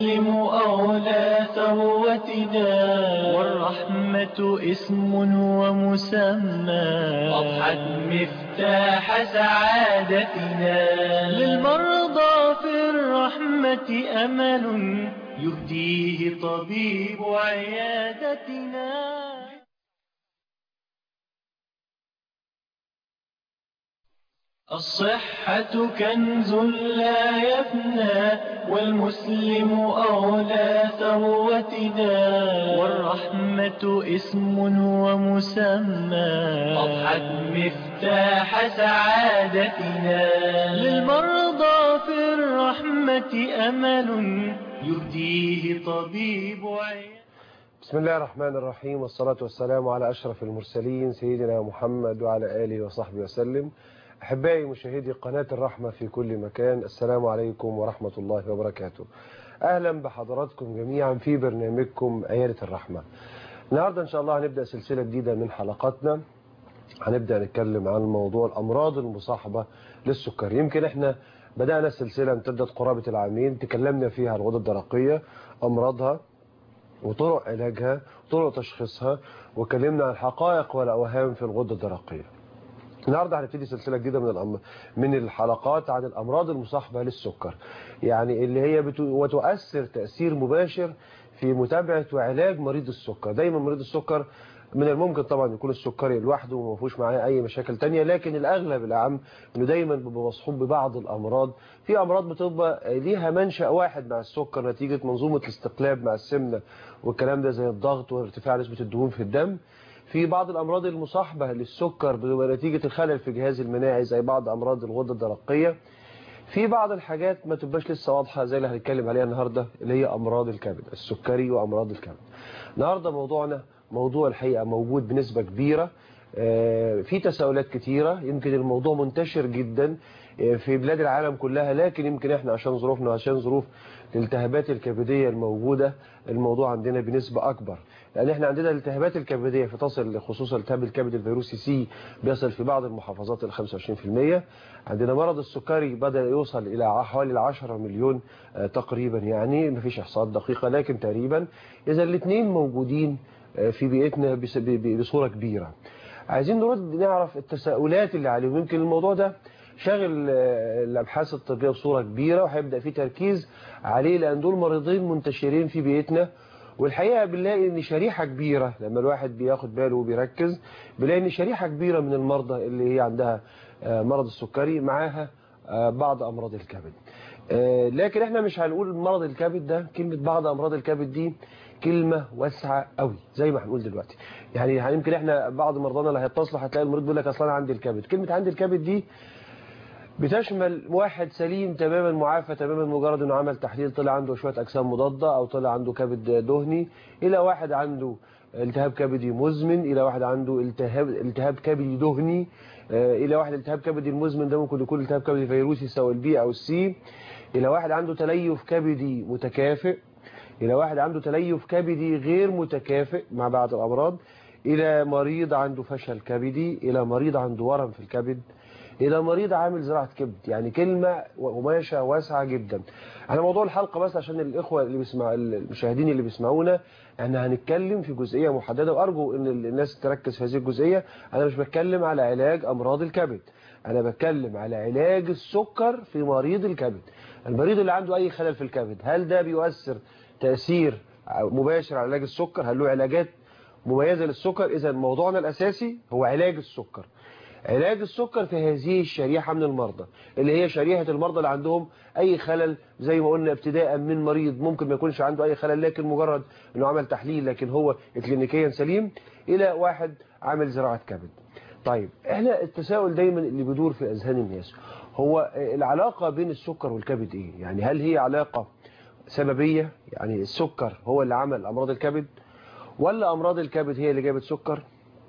أولى ثروتنا والرحمة اسم ومسمى أضحت مفتاح سعادتنا للمرضى في الرحمة أمل يهديه طبيب عيادتنا الصحة كنز لا يفنى والمسلم أولى ثروتنا والرحمة اسم ومسمى أضحت مفتاح سعادتنا للمرضى في الرحمة أمل يهديه طبيب عيادتنا بسم الله الرحمن الرحيم والصلاة والسلام على أشرف المرسلين سيدنا محمد وعلى آله وصحبه وسلم أحبائي مشاهدي قناة الرحمة في كل مكان السلام عليكم ورحمة الله وبركاته أهلا بحضراتكم جميعا في برنامجكم عيادة الرحمة النهاردة إن شاء الله هنبدأ سلسلة جديدة من حلقاتنا هنبدأ نتكلم عن موضوع الأمراض المصاحبة للسكر يمكن احنا بدأنا السلسلة امتدت قرابة العامين تكلمنا فيها عن الغدة الدرقية أمراضها وطرق علاجها وطرق تشخيصها وكلمنا عن الحقائق والأوهام في الغدة الدرقية النهارده هنبتدي سلسله جديده من الأم... من الحلقات عن الامراض المصاحبه للسكر يعني اللي هي بت... وتؤثر تاثير مباشر في متابعه وعلاج مريض السكر دايما مريض السكر من الممكن طبعا يكون السكري لوحده وما فيهوش معاه اي مشاكل تانية لكن الاغلب الاعم انه دايما بيبقى مصحوب ببعض الامراض في امراض بتبقى ليها منشا واحد مع السكر نتيجه منظومه الاستقلاب مع السمنه والكلام ده زي الضغط وارتفاع نسبه الدهون في الدم في بعض الأمراض المصاحبة للسكر بتبقى نتيجة الخلل في الجهاز المناعي زي بعض أمراض الغدة الدرقية في بعض الحاجات ما تبقاش لسه واضحة زي اللي هنتكلم عليها النهاردة اللي هي أمراض الكبد السكري وأمراض الكبد النهاردة موضوعنا موضوع الحقيقة موجود بنسبة كبيرة في تساؤلات كتيرة يمكن الموضوع منتشر جدا في بلاد العالم كلها لكن يمكن احنا عشان ظروفنا وعشان ظروف الالتهابات الكبدية الموجودة الموضوع عندنا بنسبة أكبر لأن احنا عندنا الالتهابات الكبدية في تصل خصوصا التهاب الكبد الفيروسي سي بيصل في بعض المحافظات ل 25% عندنا مرض السكري بدأ يوصل إلى حوالي 10 مليون تقريبا يعني ما فيش إحصاءات دقيقة لكن تقريبا إذا الاثنين موجودين في بيئتنا بصورة كبيرة عايزين نرد نعرف التساؤلات اللي عليهم يمكن الموضوع ده شاغل الابحاث الطبيه بصوره كبيره وهيبدا في تركيز عليه لان دول مريضين منتشرين في بيئتنا والحقيقه بنلاقي ان شريحه كبيره لما الواحد بياخد باله وبيركز بنلاقي ان شريحه كبيره من المرضى اللي هي عندها مرض السكري معاها بعض امراض الكبد لكن احنا مش هنقول مرض الكبد ده كلمه بعض امراض الكبد دي كلمة واسعة قوي زي ما هنقول دلوقتي يعني يمكن احنا بعض مرضانا اللي هيتصلوا هتلاقي المريض بيقول لك اصلا انا عندي الكبد كلمة عندي الكبد دي بتشمل واحد سليم تماما معافى تماما مجرد انه عمل تحليل طلع عنده شوية اجسام مضادة او طلع عنده كبد دهني الى واحد عنده التهاب كبدي مزمن الى واحد عنده التهاب التهاب كبدي دهني الى واحد التهاب كبدي المزمن ده ممكن يكون التهاب كبدي فيروسي سواء البي او السي الى واحد عنده تليف كبدي متكافئ الى واحد عنده تليف كبدي غير متكافئ مع بعض الامراض الى مريض عنده فشل كبدي الى مريض عنده ورم في الكبد الى مريض عامل زراعه كبد يعني كلمه قماشه واسعه جدا انا موضوع الحلقه بس عشان الاخوه اللي بيسمع المشاهدين اللي بيسمعونا احنا هنتكلم في جزئيه محدده وارجو ان الناس تركز في هذه الجزئيه انا مش بتكلم على علاج امراض الكبد انا بتكلم على علاج السكر في مريض الكبد المريض اللي عنده اي خلل في الكبد هل ده بيؤثر تاثير مباشر على علاج السكر هل له علاجات مميزه للسكر اذا موضوعنا الاساسي هو علاج السكر علاج السكر في هذه الشريحة من المرضى اللي هي شريحة المرضى اللي عندهم أي خلل زي ما قلنا ابتداء من مريض ممكن ما يكونش عنده أي خلل لكن مجرد أنه عمل تحليل لكن هو كلينيكيا سليم إلى واحد عامل زراعة كبد طيب احنا التساؤل دايما اللي بيدور في أذهان الناس هو العلاقة بين السكر والكبد إيه يعني هل هي علاقة سببية يعني السكر هو اللي عمل أمراض الكبد ولا أمراض الكبد هي اللي جابت سكر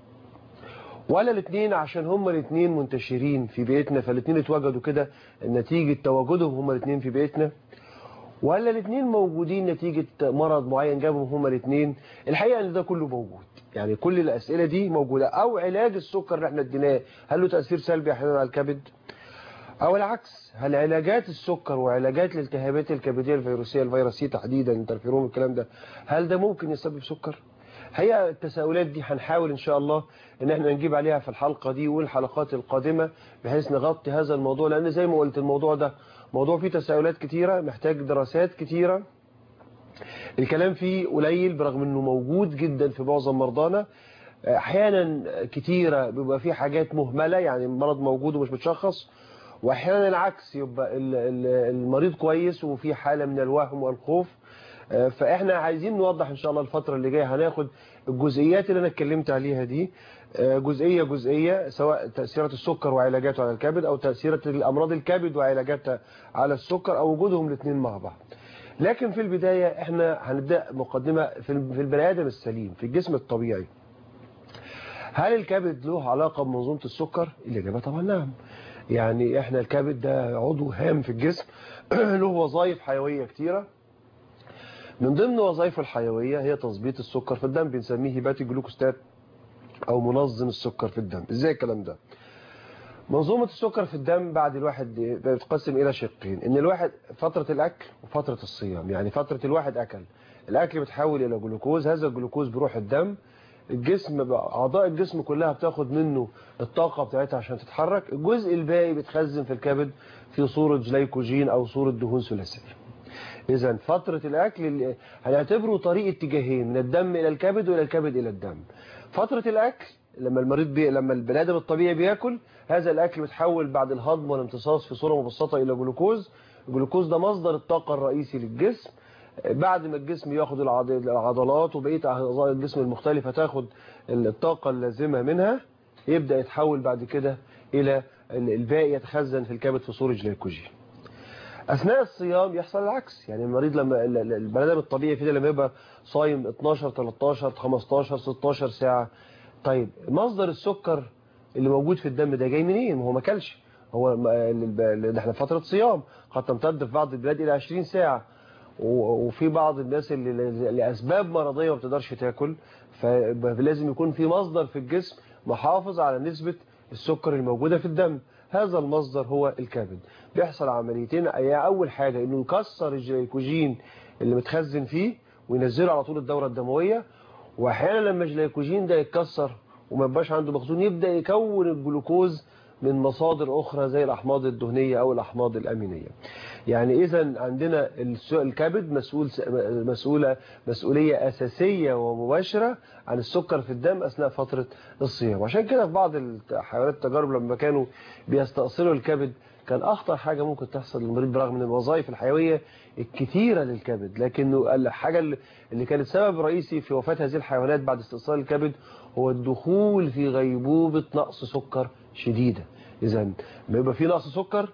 ولا الاثنين عشان هما الاثنين منتشرين في بيئتنا فالاثنين اتوجدوا كده نتيجة تواجدهم هما الاثنين في بيئتنا ولا الاثنين موجودين نتيجة مرض معين جابهم هما الاثنين الحقيقة ان ده كله موجود يعني كل الأسئلة دي موجودة او علاج السكر اللي احنا اديناه هل له تأثير سلبي احيانا على الكبد او العكس هل علاجات السكر وعلاجات الالتهابات الكبديه الفيروسيه الفيروس سي تحديدا الانترفيرون الكلام ده هل ده ممكن يسبب سكر هي التساؤلات دي هنحاول ان شاء الله ان احنا نجيب عليها في الحلقه دي والحلقات القادمه بحيث نغطي هذا الموضوع لان زي ما قلت الموضوع ده موضوع فيه تساؤلات كتيره محتاج دراسات كتيره الكلام فيه قليل برغم انه موجود جدا في معظم مرضانا احيانا كتيره بيبقى فيه حاجات مهمله يعني المرض موجود ومش متشخص واحيانا العكس يبقى المريض كويس وفي حاله من الوهم والخوف فاحنا عايزين نوضح ان شاء الله الفتره اللي جايه هناخد الجزئيات اللي انا اتكلمت عليها دي جزئيه جزئيه سواء تاثيرات السكر وعلاجاته على الكبد او تاثيرات الامراض الكبد وعلاجاتها على السكر او وجودهم الاثنين مع بعض لكن في البدايه احنا هنبدا مقدمه في البني ادم السليم في الجسم الطبيعي هل الكبد له علاقه بمنظومه السكر الاجابه طبعا نعم يعني احنا الكبد ده عضو هام في الجسم له وظائف حيويه كتيره من ضمن وظائفه الحيويه هي تظبيط السكر في الدم بنسميه هيباتيك جلوكوستات او منظم السكر في الدم ازاي الكلام ده منظومه السكر في الدم بعد الواحد بتتقسم الى شقين ان الواحد فتره الاكل وفتره الصيام يعني فتره الواحد اكل الاكل بتحول الى جلوكوز هذا الجلوكوز بيروح الدم الجسم اعضاء الجسم كلها بتاخد منه الطاقه بتاعتها عشان تتحرك الجزء الباقي بيتخزن في الكبد في صوره جليكوجين او صوره دهون ثلاثيه اذا فتره الاكل هنعتبره طريق اتجاهين من الدم الى الكبد والى الكبد الى الدم فتره الاكل لما المريض بي... لما البني ادم الطبيعي بياكل هذا الاكل بيتحول بعد الهضم والامتصاص في صوره مبسطه الى جلوكوز الجلوكوز ده مصدر الطاقه الرئيسي للجسم بعد ما الجسم ياخد العضلات وبقيه اعضاء الجسم المختلفه تاخد الطاقه اللازمه منها يبدا يتحول بعد كده الى الباقي يتخزن في الكبد في صوره جليكوجين اثناء الصيام يحصل العكس يعني المريض لما البني ادم الطبيعي كده لما يبقى صايم 12 13 15 16 ساعه طيب مصدر السكر اللي موجود في الدم ده جاي منين ما هو ما اكلش هو ده احنا فتره صيام قد تمتد في بعض البلاد الى 20 ساعه وفي بعض الناس اللي لاسباب مرضيه ما بتقدرش تاكل فلازم يكون في مصدر في الجسم محافظ على نسبه السكر الموجوده في الدم هذا المصدر هو الكبد بيحصل عمليتين اول حاجه انه يكسر الجليكوجين اللي متخزن فيه وينزله على طول الدوره الدمويه واحيانا لما الجليكوجين ده يتكسر وما يبقاش عنده مخزون يبدا يكون الجلوكوز من مصادر أخرى زي الأحماض الدهنية أو الأحماض الأمينية يعني إذا عندنا الكبد مسؤول مسؤولة مسؤولية أساسية ومباشرة عن السكر في الدم أثناء فترة الصيام وعشان كده في بعض الحيوانات التجارب لما كانوا بيستأصلوا الكبد كان أخطر حاجة ممكن تحصل للمريض برغم من الوظائف الحيوية الكثيرة للكبد لكنه الحاجة اللي كانت سبب رئيسي في وفاة هذه الحيوانات بعد استئصال الكبد هو الدخول في غيبوبة نقص سكر شديدة إذا ما يبقى في نقص سكر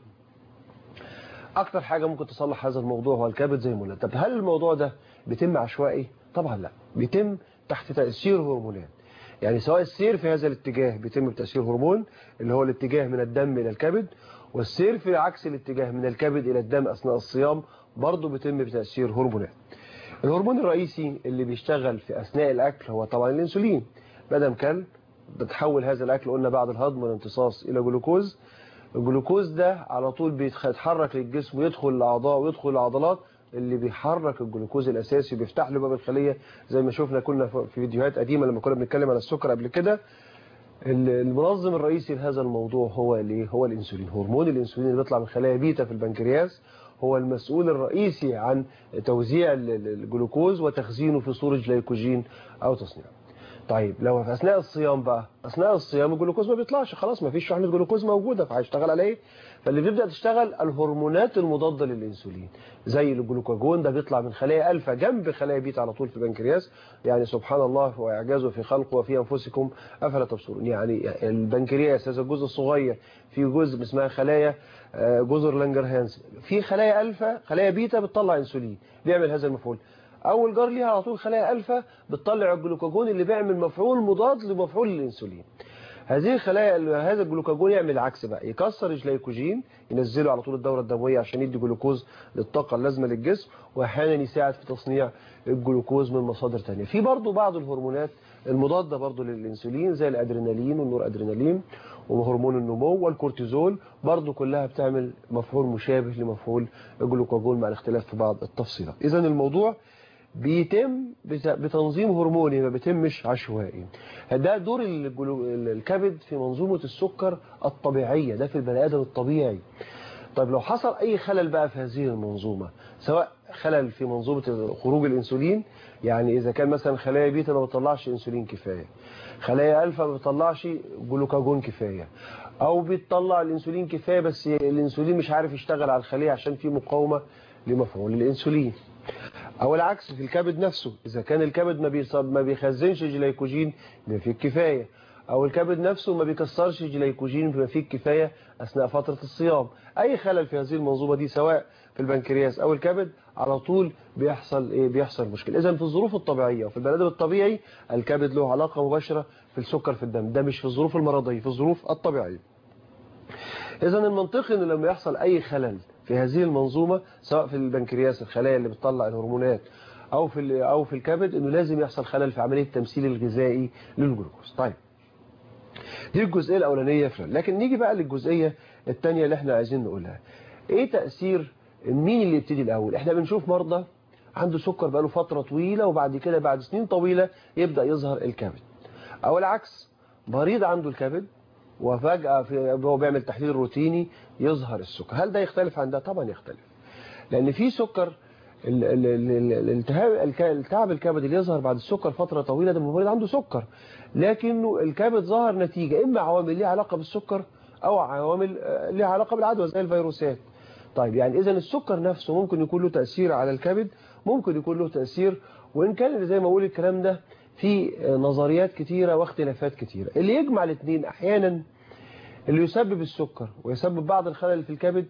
أكتر حاجة ممكن تصلح هذا الموضوع هو الكبد زي ما قلنا طب هل الموضوع ده بيتم عشوائي؟ طبعا لا بيتم تحت تأثير هرمونات يعني سواء السير في هذا الاتجاه بيتم بتأثير هرمون اللي هو الاتجاه من الدم إلى الكبد والسير في عكس الاتجاه من الكبد إلى الدم أثناء الصيام برضه بيتم بتأثير هرمونات الهرمون الرئيسي اللي بيشتغل في أثناء الأكل هو طبعا الأنسولين مادام كل بتحول هذا الأكل قلنا بعد الهضم والامتصاص إلى جلوكوز الجلوكوز ده على طول بيتحرك للجسم ويدخل الأعضاء ويدخل العضلات اللي بيحرك الجلوكوز الأساسي بيفتح له باب الخلية زي ما شفنا كنا في فيديوهات قديمة لما كنا بنتكلم عن السكر قبل كده المنظم الرئيسي لهذا الموضوع هو الايه هو الانسولين هرمون الانسولين اللي بيطلع من خلايا بيتا في البنكرياس هو المسؤول الرئيسي عن توزيع الجلوكوز وتخزينه في صورة جليكوجين أو تصنيعه طيب لو في أثناء الصيام بقى أثناء الصيام الجلوكوز ما بيطلعش خلاص ما فيش شحنة جلوكوز موجودة فهيشتغل على إيه فاللي بيبدأ تشتغل الهرمونات المضادة للإنسولين زي الجلوكاجون ده بيطلع من خلايا ألفا جنب خلايا بيتا على طول في البنكرياس يعني سبحان الله وإعجازه في خلقه وفي أنفسكم أفلا تبصرون يعني البنكرياس هذا الجزء الصغير في جزء اسمها خلايا جزر لانجرهانز في خلايا ألفا خلايا بيتا بتطلع انسولين بيعمل هذا المفعول اول جار ليها على طول خلايا ألفا بتطلع الجلوكاجون اللي بيعمل مفعول مضاد لمفعول الانسولين هذه الخلايا هذا الجلوكاجون يعمل العكس بقى يكسر الجليكوجين ينزله على طول الدوره الدمويه عشان يدي جلوكوز للطاقه اللازمه للجسم واحيانا يساعد في تصنيع الجلوكوز من مصادر ثانيه في برضه بعض الهرمونات المضاده برضه للانسولين زي الادرينالين والنور ادرينالين وهرمون النمو والكورتيزول برضو كلها بتعمل مفعول مشابه لمفعول الجلوكاجون مع الاختلاف في بعض التفصيلات اذا الموضوع بيتم بت- بتنظيم هرموني ما بيتمش عشوائي ده دور الجلو- الكبد في منظومة السكر الطبيعية ده في البني آدم الطبيعي طيب لو حصل أي خلل بقى في هذه المنظومة سواء خلل في منظومة خروج الأنسولين يعني إذا كان مثلا خلايا بيتا ما بتطلعش أنسولين كفاية خلايا ألفا ما بتطلعش جلوكاجون كفاية أو بتطلع الأنسولين كفاية بس الأنسولين مش عارف يشتغل على الخلية عشان في مقاومة لمفعول الأنسولين او العكس في الكبد نفسه اذا كان الكبد ما بيصاب ما بيخزنش جليكوجين بما فيه الكفايه او الكبد نفسه ما بيكسرش جليكوجين بما فيه الكفايه اثناء فتره الصيام اي خلل في هذه المنظومه دي سواء في البنكرياس او الكبد على طول بيحصل ايه بيحصل مشكله اذا في الظروف الطبيعيه وفي البني ادم الطبيعي الكبد له علاقه مباشره في السكر في الدم ده مش في الظروف المرضيه في الظروف الطبيعيه اذا المنطقي ان لما يحصل اي خلل في هذه المنظومه سواء في البنكرياس الخلايا اللي بتطلع الهرمونات او في ال- او في الكبد انه لازم يحصل خلل في عمليه التمثيل الغذائي للجلوكوز طيب دي الجزئيه الاولانيه فعلا لكن نيجي بقى للجزئيه الثانيه اللي احنا عايزين نقولها ايه تاثير مين اللي يبتدي الاول احنا بنشوف مرضى عنده سكر بقاله فتره طويله وبعد كده بعد سنين طويله يبدا يظهر الكبد او العكس مريض عنده الكبد وفجأة في هو بيعمل تحليل روتيني يظهر السكر هل ده يختلف عن ده طبعا يختلف لأن في سكر ال- ال- ال- ال- الالتهاب الك- التعب الكبدي اللي يظهر بعد السكر فترة طويلة ده المريض عنده سكر لكنه الكبد ظهر نتيجة إما عوامل ليها علاقة بالسكر أو عوامل آه، ليها علاقة بالعدوى زي الفيروسات طيب يعني إذا السكر نفسه ممكن يكون له تأثير على الكبد ممكن يكون له تأثير وإن كان زي ما أقول الكلام ده في آه، نظريات كتيرة واختلافات كتيرة اللي يجمع الاثنين أحيانا اللي يسبب السكر ويسبب بعض الخلل في الكبد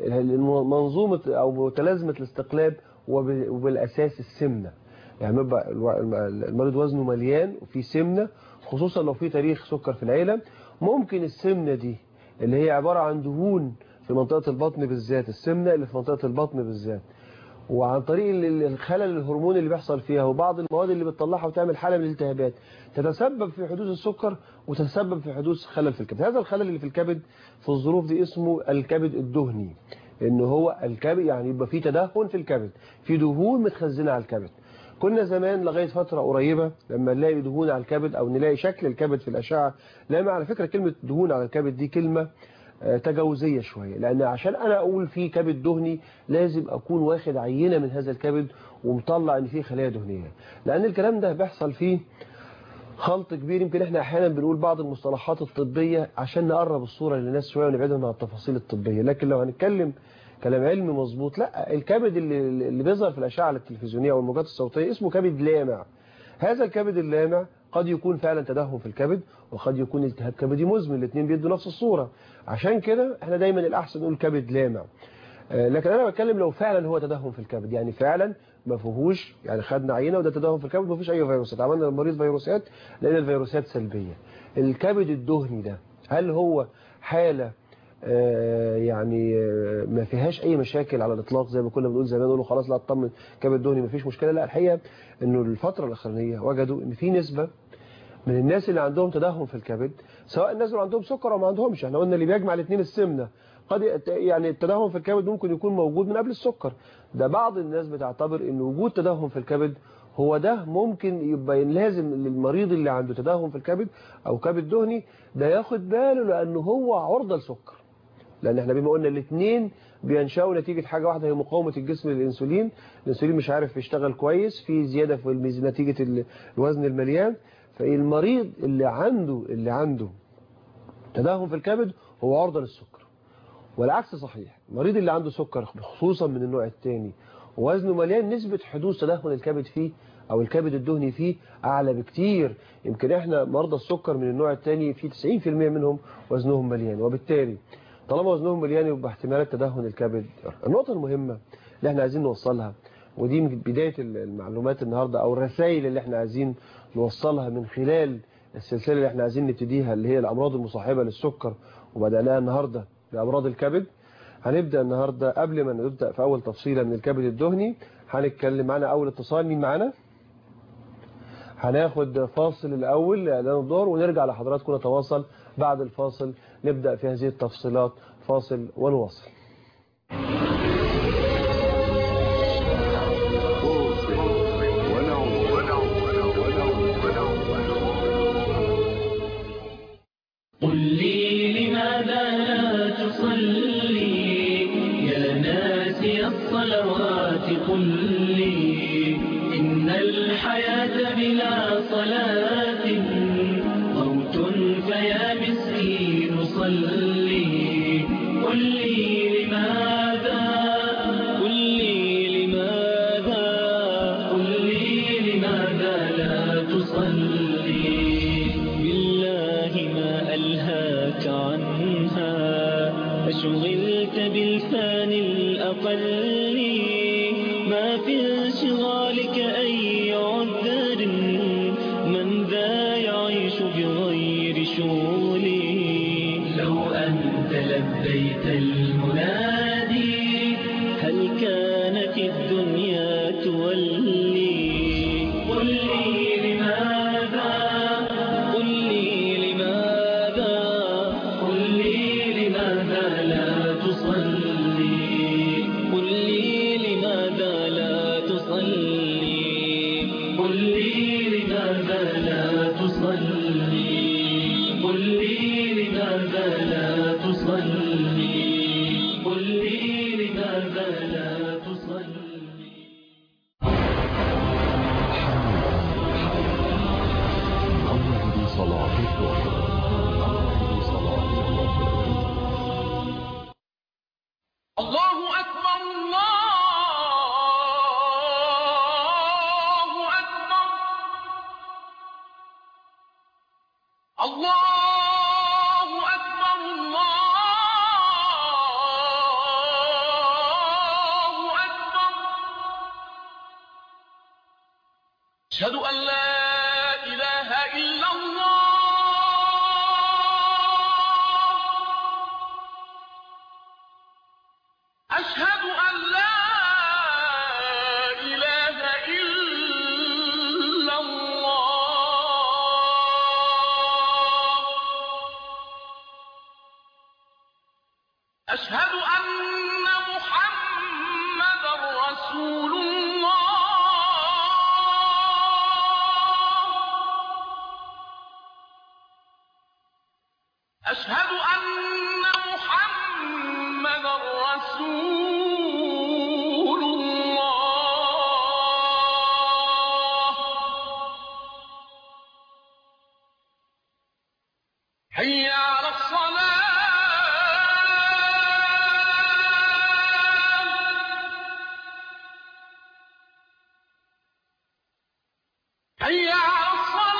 منظومة أو متلازمة الاستقلاب وب- وبالأساس السمنة يعني يبقى الو- المريض وزنه مليان وفي سمنة خصوصا لو في تاريخ سكر في العيلة ممكن السمنة دي اللي هي عبارة عن دهون في منطقة البطن بالذات السمنة اللي في منطقة البطن بالذات وعن طريق ال- ال- الخلل الهرموني اللي بيحصل فيها وبعض المواد اللي بتطلعها وتعمل حالة من الالتهابات تتسبب في حدوث السكر وتتسبب في حدوث خلل في الكبد هذا الخلل اللي في الكبد في الظروف دي اسمه الكبد الدهني ان هو الكبد يعني يبقى في تدهن في الكبد في دهون متخزنه على الكبد كنا زمان لغايه فتره قريبه لما نلاقي دهون على الكبد او نلاقي شكل الكبد في الاشعه لا على فكره كلمه دهون على الكبد دي كلمه آه، تجاوزيه شويه لان عشان انا اقول في كبد دهني لازم اكون واخد عينه من هذا الكبد ومطلع ان فيه خلايا دهنيه لان الكلام ده بيحصل فيه خلط كبير يمكن احنا احيانا بنقول بعض المصطلحات الطبيه عشان نقرب الصوره للناس شويه ونبعدهم عن التفاصيل الطبيه لكن لو هنتكلم كلام علمي مظبوط لا الكبد اللي اللي بيظهر في الاشعه التلفزيونيه او الموجات الصوتيه اسمه كبد لامع هذا الكبد اللامع قد يكون فعلا تدهن في الكبد وقد يكون التهاب كبدي مزمن الاثنين بيدوا نفس الصوره عشان كده احنا دايما الاحسن نقول كبد لامع آه، لكن انا بتكلم لو فعلا هو تدهن في الكبد يعني فعلا ما فيهوش يعني خدنا عينه وده تدهن في الكبد ما فيش اي فيروسات عملنا للمريض فيروسات لقينا الفيروسات سلبيه الكبد الدهني ده هل هو حاله آه، يعني آه، ما فيهاش اي مشاكل على الاطلاق زي ما كنا بنقول زمان نقول له خلاص لا اطمن كبد دهني ما فيش مشكله لا الحقيقه انه الفتره الاخرانيه وجدوا ان في نسبه من الناس اللي عندهم تدهن في الكبد سواء الناس اللي عندهم سكر او ما عندهمش احنا قلنا اللي بيجمع الاثنين السمنه قد يت- يعني التدهن في الكبد ممكن يكون موجود من قبل السكر ده بعض الناس بتعتبر ان وجود تدهن في الكبد هو ده ممكن يبقى لازم للمريض اللي عنده تدهن في الكبد او كبد دهني ده ياخد باله لانه هو عرضه لسكر لان احنا بما قلنا الاثنين بينشأوا نتيجة حاجة واحدة هي مقاومة الجسم للإنسولين الإنسولين مش عارف يشتغل كويس في زيادة في الميز... نتيجة ال- الوزن المليان فالمريض اللي عنده اللي عنده تدهن في الكبد هو عرضة للسكر والعكس صحيح المريض اللي عنده سكر خصوصا من النوع الثاني ووزنه مليان نسبة حدوث تدهن الكبد فيه او الكبد الدهني فيه اعلى بكتير يمكن احنا مرضى السكر من النوع الثاني في 90% منهم وزنهم مليان وبالتالي طالما وزنهم مليان يبقى احتمالات تدهن الكبد النقطة المهمة اللي احنا عايزين نوصلها ودي من بداية المعلومات النهاردة او الرسائل اللي احنا عايزين نوصلها من خلال السلسلة اللي احنا عايزين نبتديها اللي هي الامراض المصاحبة للسكر وبدأناها النهاردة بأمراض الكبد هنبدأ النهاردة قبل ما نبدأ في أول تفصيلة من الكبد الدهني هنتكلم معنا أول اتصال مين معنا هناخد فاصل الأول لإعلان الدور ونرجع لحضراتكم نتواصل بعد الفاصل نبدأ في هذه التفصيلات فاصل ونواصل قل لي لماذا لا تصلي يا ناسي الصلوات قل لي إن الحياة بلا صلاة موت فيا مسكين صلي قل لي لماذا قل لي لماذا قل لي لماذا لا تصلي بالله ما ألهاك عنها أشغلت بالفان الأقل ما في انشغالك أي عذر من ذا يعيش بغير شغلي لو أنت لبيت المنادي هل كانت الدنيا تولي قل لي لماذا قل لي لماذا قل لي لماذا لا تصلي قل لي لماذا لا تصلي قل لي لماذا لا تصلي قل لي لماذا لا تصلي قل لي لماذا لا تصلي موعد صلاة الظهر موعد صلاة الظهر الله أكبر الله أكبر الله أكبر الله أكبر أشهد أن لا إله إلا الله أشهد أن لا إله إلا الله أشهد أن محمدا رسول الله أشهد أن محمدا رسول الله حي على الصلاة حي على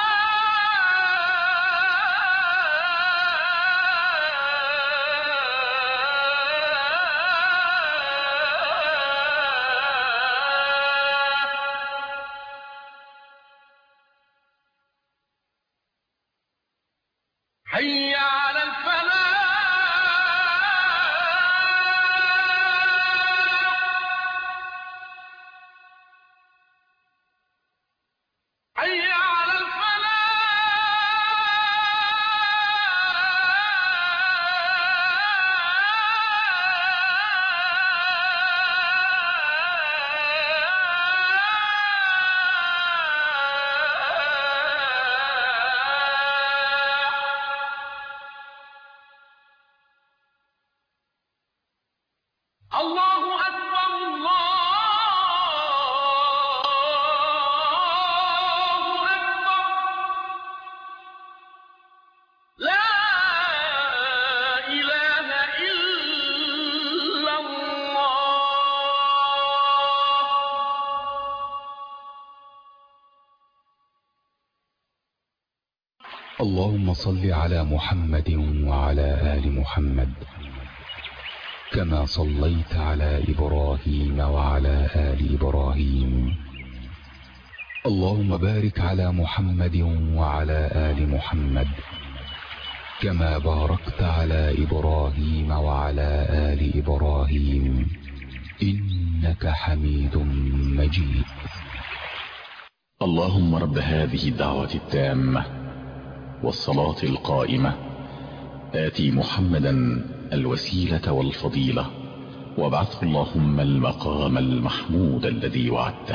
الصلاة حي على الفلاح حي على الفلاح الله أكبر الله أكبر لا إله إلا الله اللهم صل على محمد وعلى آل محمد كما صليت على إبراهيم وعلى آل إبراهيم اللهم بارك على محمد وعلى آل محمد كما باركت على إبراهيم وعلى آل إبراهيم إنك حميد مجيد اللهم رب هذه الدعوة التامة والصلاة القائمة آتي محمدا الوسيلة والفضيلة وابعثه اللهم المقام المحمود الذي وعدته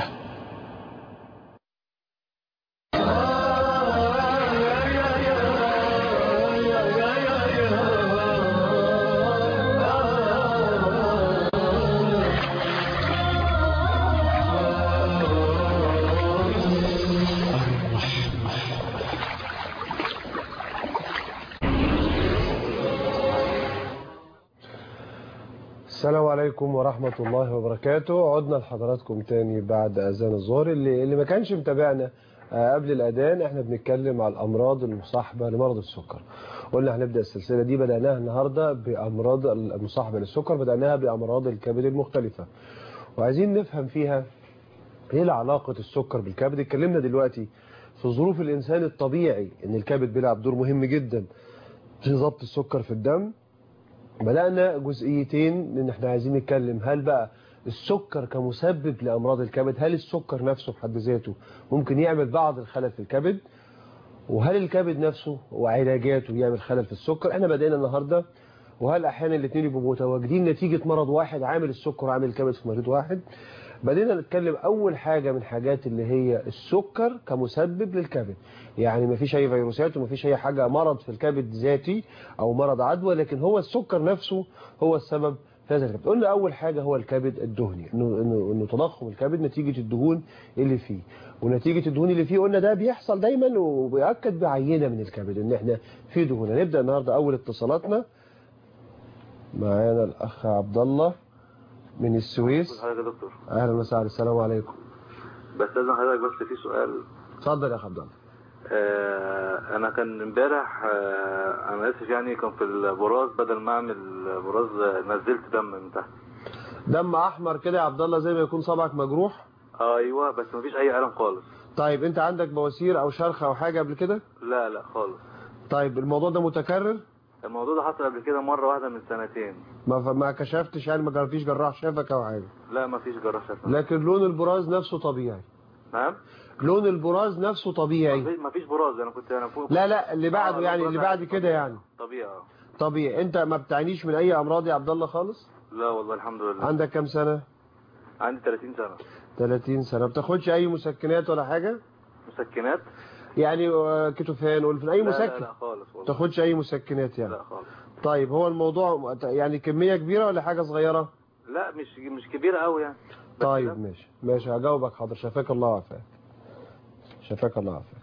السلام عليكم ورحمة الله وبركاته عدنا لحضراتكم تاني بعد أذان الظهر اللي, اللي ما كانش متابعنا آه، قبل الأذان احنا بنتكلم على الأمراض المصاحبة لمرض السكر قلنا هنبدأ السلسلة دي بدأناها النهاردة بأمراض المصاحبة للسكر بدأناها بأمراض الكبد المختلفة وعايزين نفهم فيها ايه علاقة السكر بالكبد اتكلمنا دلوقتي في ظروف الإنسان الطبيعي ان الكبد بيلعب دور مهم جدا في ضبط السكر في الدم بدأنا جزئيتين ان احنا عايزين نتكلم هل بقى السكر كمسبب لأمراض الكبد هل السكر نفسه في حد ذاته ممكن يعمل بعض الخلل في الكبد وهل الكبد نفسه وعلاجاته يعمل خلل في السكر احنا بدأنا النهاردة وهل احيانا الاثنين يبقوا متواجدين نتيجة مرض واحد عامل السكر وعامل الكبد في مريض واحد بدينا نتكلم اول حاجة من حاجات اللي هي السكر كمسبب للكبد يعني مفيش اي فيروسات ومفيش اي حاجة مرض في الكبد ذاتي او مرض عدوى لكن هو السكر نفسه هو السبب في هذا الكبد قلنا اول حاجة هو الكبد الدهني انه انه انه تضخم الكبد نتيجة الدهون اللي فيه ونتيجة الدهون اللي فيه قلنا ده بيحصل دايما وبيأكد بعينة من الكبد ان احنا في دهون هنبدأ النهاردة اول اتصالاتنا معانا الاخ عبد الله من السويس حضرتك يا دكتور اهلا وسهلا السلام عليكم بستاذن حضرتك بس في سؤال اتفضل يا اخ عبد الله آه انا كان امبارح آه انا اسف يعني كان في البراز بدل ما اعمل براز آه، نزلت دم من تحت دم احمر كده يا عبد الله زي ما يكون صبعك مجروح ايوه بس مفيش اي الم خالص طيب انت عندك بواسير او شرخ او حاجه قبل كده لا لا خالص طيب الموضوع ده متكرر الموضوع ده حصل قبل كده مره واحده من سنتين ما ما كشفتش يعني ما فيش جراح شافك او حاجه لا مفيش جراح شافه لكن لون البراز نفسه طبيعي نعم لون البراز نفسه طبيعي مفيش- مفيش براز انا كنت انا فوق لا لا اللي بعده آه، يعني البراز اللي بعد عادي، كده طبيعي. يعني طبيعي آه. طبيعي انت ما بتعانيش من اي امراض يا عبد الله خالص لا والله الحمد لله عندك كام سنه عندي 30 سنه 30 سنه ما بتاخدش اي مسكنات ولا حاجه مسكنات يعني آه، كيتوفان ولفن اي لا لا مسكن لا خالص ما والله تاخدش اي مسكنات يعني لا خالص طيب هو الموضوع يعني كميه كبيره ولا حاجه صغيره لا مش مش كبيره قوي يعني بس لا. طيب ماشي ماشي هجاوبك حاضر شفاك الله وعافاك شفاك الله وعافاك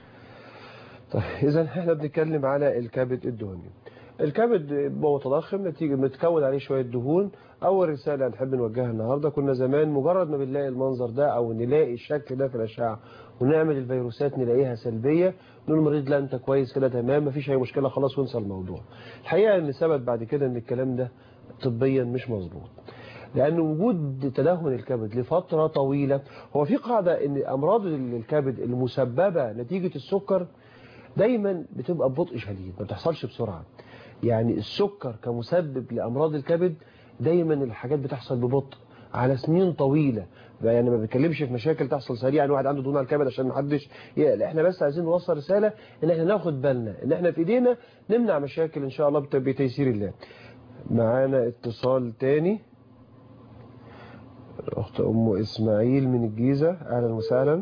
طيب اذا احنا بنتكلم على الكبد الدهني الكبد هو متضخم نتيجه متكون عليه شويه دهون اول رساله هنحب نوجهها النهارده كنا زمان مجرد ما بنلاقي المنظر ده او نلاقي الشكل ده في الاشعه ونعمل الفيروسات نلاقيها سلبيه نقول للمريض لا انت كويس كده تمام مفيش اي مشكله خلاص وانسى الموضوع الحقيقه ان ثبت بعد كده ان الكلام ده طبيا مش مظبوط لأن وجود تدهن الكبد لفترة طويلة هو في قاعدة أن أمراض الكبد المسببة نتيجة السكر دايما بتبقى ببطء شديد ما بتحصلش بسرعة يعني السكر كمسبب لأمراض الكبد دايما الحاجات بتحصل ببطء على سنين طويلة يعني ما بنتكلمش في مشاكل تحصل سريعا واحد عنده دهون على الكبد عشان ما حدش يقلق احنا بس عايزين نوصل رسالة ان احنا ناخد بالنا ان احنا في ايدينا نمنع مشاكل ان شاء الله بت- بتيسير الله معانا اتصال تاني الأخت أم إسماعيل من الجيزة أهلا وسهلا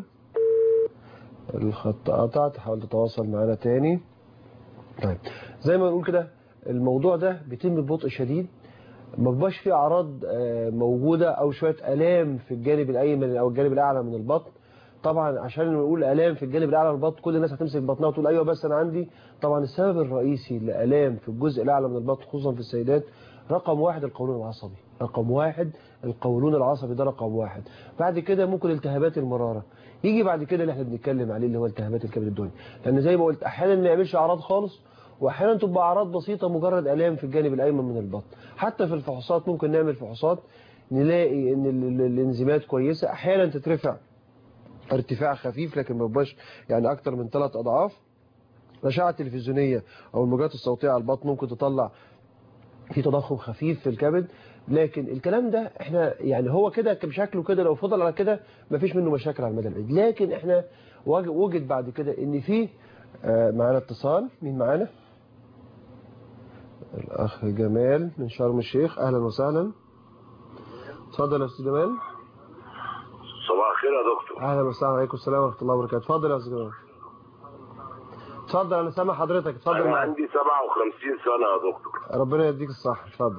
الخط قطع تحاول تتواصل معنا تاني طيب زي ما نقول كده الموضوع ده بيتم ببطء شديد ما بيبقاش فيه أعراض آه، موجودة أو شوية آلام في الجانب الأيمن أو الجانب الأعلى من البطن طبعا عشان نقول آلام في الجانب الأعلى من البطن كل الناس هتمسك بطنها وتقول أيوة بس أنا عندي طبعا السبب الرئيسي لآلام في الجزء الأعلى من البطن خصوصا في السيدات رقم واحد القولون العصبي رقم واحد القولون العصبي ده رقم واحد بعد كده ممكن التهابات المرارة يجي بعد كده اللي احنا بنتكلم عليه اللي هو التهابات الكبد الدهني لان زي ما قلت احيانا ما يعملش اعراض خالص واحيانا تبقى اعراض بسيطه مجرد الام في الجانب الايمن من البطن حتى في الفحوصات ممكن نعمل فحوصات نلاقي ان ال- ال- الانزيمات كويسه احيانا تترفع ارتفاع خفيف لكن ما بيبقاش يعني اكتر من ثلاث اضعاف الاشعه التلفزيونيه او الموجات الصوتيه على البطن ممكن تطلع في تضخم خفيف في الكبد لكن الكلام ده احنا يعني هو كده بشكله كده لو فضل على كده مفيش منه مشاكل على المدى البعيد لكن احنا وج- وجد بعد كده ان في آه، معانا اتصال مين معانا الأخ جمال من شرم الشيخ أهلا وسهلا اتفضل يا أستاذ جمال صباح الخير يا دكتور أهلا وسهلا عليكم السلام ورحمة الله وبركاته اتفضل يا أستاذ جمال اتفضل أنا سامع حضرتك اتفضل انا معاك عندي 57 سنه يا دكتور ربنا يديك الصحة اتفضل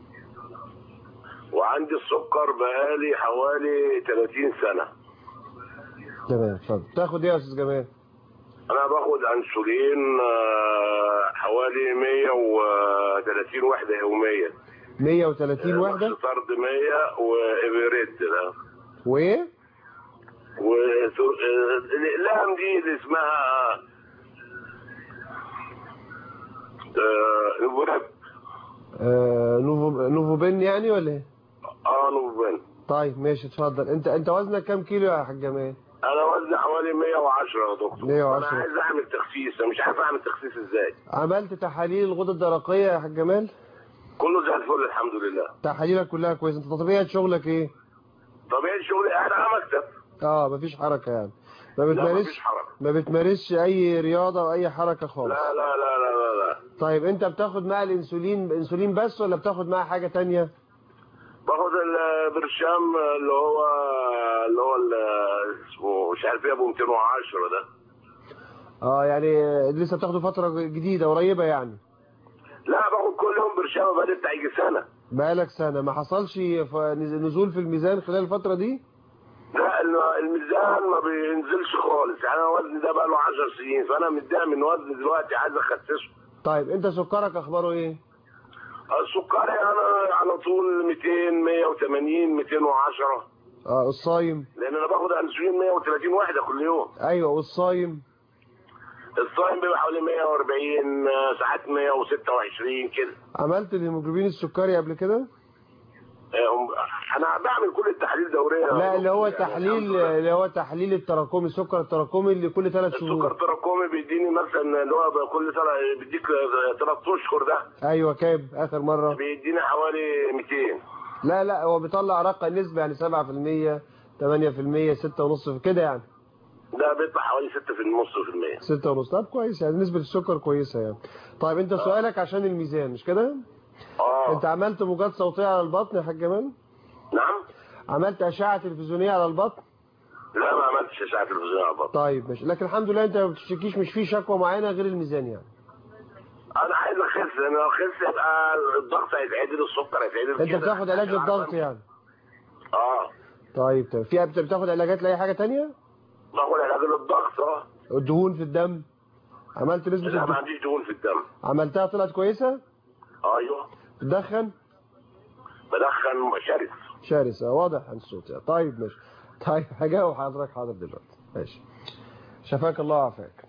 وعندي السكر بقالي حوالي 30 سنه تمام اتفضل تاخد ايه يا أستاذ جمال انا باخد انسولين آه، حوالي 130 وحده يوميا 130 وحدة طرد 100 وابريد ده وإيه و آه، الاقلام دي اللي اسمها آه، نوفوراب آه نوفو نوفوبين يعني ولا ايه اه نوفين طيب ماشي اتفضل انت انت وزنك كام كيلو يا حاج جمال انا وزني حوالي 110 يا دكتور 110. انا عايز اعمل تخسيس أنا مش عارف اعمل تخسيس ازاي عملت تحاليل الغدة الدرقية يا حاج جمال كله زي الفل الحمد لله تحاليلك كلها كويسة انت طبيعة شغلك ايه طبيعي شغلي قاعد على مكتب اه مفيش حركة يعني ما لا بتمارسش مفيش حركه ما بتمارسش اي رياضة او اي حركة لا خالص لا لا لا لا لا طيب انت بتاخد مع الانسولين انسولين بس ولا بتاخد معاه حاجة تانية باخد البرشام اللي هو اللي هو ال- اسمه مش عارف ايه ابو 210 ده اه يعني لسه بتاخده فترة جديدة قريبة يعني لا باخد كل يوم برشام بقالي بتاع يجي سنه بقالك سنة ما حصلش ف- نزول في الميزان خلال الفترة دي لا ال- الميزان ما بينزلش خالص يعني انا وزني ده بقى له 10 سنين فانا متضايق من وزني دلوقتي عايز اخسسه طيب انت سكرك اخباره ايه السكري انا على طول 200 180 210 اه الصايم لان انا باخد انسولين 130 وحده كل يوم ايوه والصايم الصايم بيبقى حوالي 140 آه، ساعات 126 كده عملت الهيموجلوبين السكري قبل كده آه، انا بعمل كل التحاليل دوريه لا اللي هو يعني تحليل الحمد لله. اللي هو تحليل التراكمي السكر التراكمي اللي كل ثلاث السكر شهور التراكمي بيديني مثلا اللي هو كل سنه بيديك ثلاث اشهر ده ايوه كام اخر مره بيديني حوالي 200 لا لا هو بيطلع رقم نسبه يعني 7% 8% 6.5 كده يعني ده بيطلع حوالي 6 في النص في المية 6.5 طب كويس يعني نسبه السكر كويسه يعني طيب انت سؤالك عشان الميزان مش كده اه انت عملت موجات صوتيه على البطن يا حاج جمال نعم عملت اشعه تلفزيونيه على البطن لا ما عملتش اشعه تلفزيون على البطن طيب ماشي لكن الحمد لله انت ما بتشتكيش مش في شكوى معينه غير الميزان يعني انا عايز اخس لان لو اخس يبقى الضغط هيتعدل السكر هيتعدل انت كده. بتاخد علاج للضغط يعني اه طيب طيب في بت- بتاخد علاجات لاي حاجه تانية باخد علاج للضغط اه الدهون في الدم عملت نسبه لا ما الدهون عنديش دهون في الدم عملتها طلعت كويسه ايوه تدخن بدخن شرس شرسه واضح عن الصوت يعني. طيب ماشي طيب هجاوب حضرتك حاضر دلوقتي ماشي شفاك الله وعافاك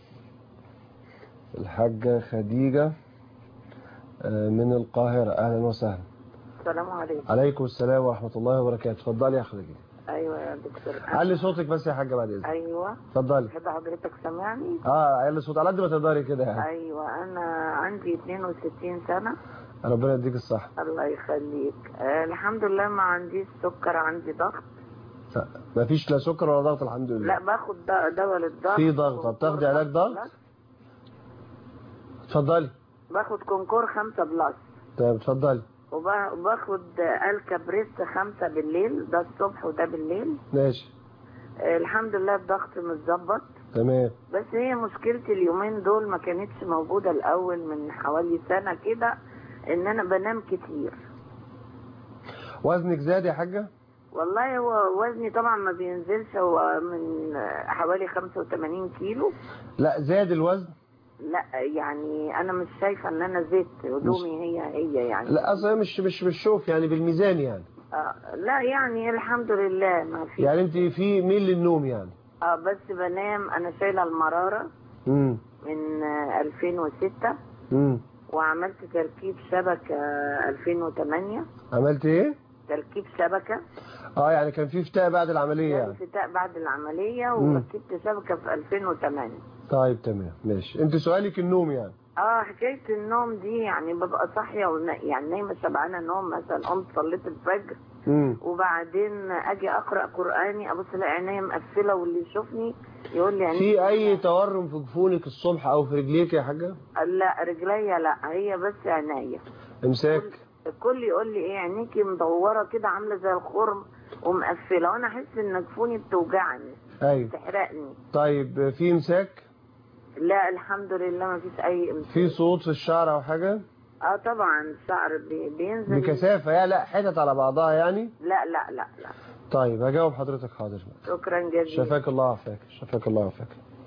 الحاجه خديجه آه، من القاهره اهلا وسهلا السلام عليكم عليكم السلام ورحمه الله وبركاته اتفضلي يا خديجه ايوه يا دكتور علي صوتك بس يا حاجه بعد اذنك ايوه اتفضلي تحب حضرتك سامعني اه علي صوت على قد ما تقدري كده يعني ايوه انا عندي 62 سنه ربنا يديك الصحه الله يخليك آه الحمد لله ما عنديش سكر عندي ضغط ما فيش لا سكر ولا ضغط الحمد لله لا باخد د- دواء للضغط في ضغط طب تاخدي علاج ضغط اتفضلي باخد كونكور خمسة بلس طيب اتفضلي وبا- وباخد الكابريست خمسة بالليل ده الصبح وده بالليل ماشي آه الحمد لله الضغط متظبط تمام بس هي مشكلتي اليومين دول ما كانتش موجودة الأول من حوالي سنة كده إن أنا بنام كتير وزنك زاد يا حاجه والله هو وزني طبعا ما بينزلش هو من حوالي 85 كيلو لا زاد الوزن لا يعني أنا مش شايفة إن أنا زدت هدومي هي هي يعني لا اصلا مش مش بالشوف يعني بالميزان يعني آه لا يعني الحمد لله ما في يعني انت في ميل للنوم يعني آه بس بنام أنا شايلة المرارة امم من آه 2006 امم وعملت تركيب شبكة 2008 عملت ايه تركيب شبكة اه يعني كان في فتاء بعد العمليه يعني فتاء بعد العملية مم. وركبت شبكة في 2008 طيب تمام ماشي انت سؤالك النوم يعني اه حكاية النوم دي يعني ببقى صاحية ون- يعني نايمة شبعانة نوم مثلا قمت صليت الفجر امم وبعدين اجي اقرا قراني ابص الاقي عينيا مقفله واللي يشوفني يقول لي عينيك في اي تورم في جفونك الصبح او في رجليك يا حاجه لا رجليا لا هي بس عينيا امساك الكل يقول لي ايه عينيكي مدوره كده عامله زي الخرم ومقفله وانا احس ان جفوني بتوجعني ايوه تحرقني طيب في امساك لا الحمد لله ما فيش اي امساك في صوت في الشعر او حاجه اه طبعا الشعر بي- بينزل بكثافه يا لا حتت على بعضها يعني لا لا لا لا طيب هجاوب حضرتك حاضر شكرا جزيلا شفاك الله وعافاك شفاك الله وعافاك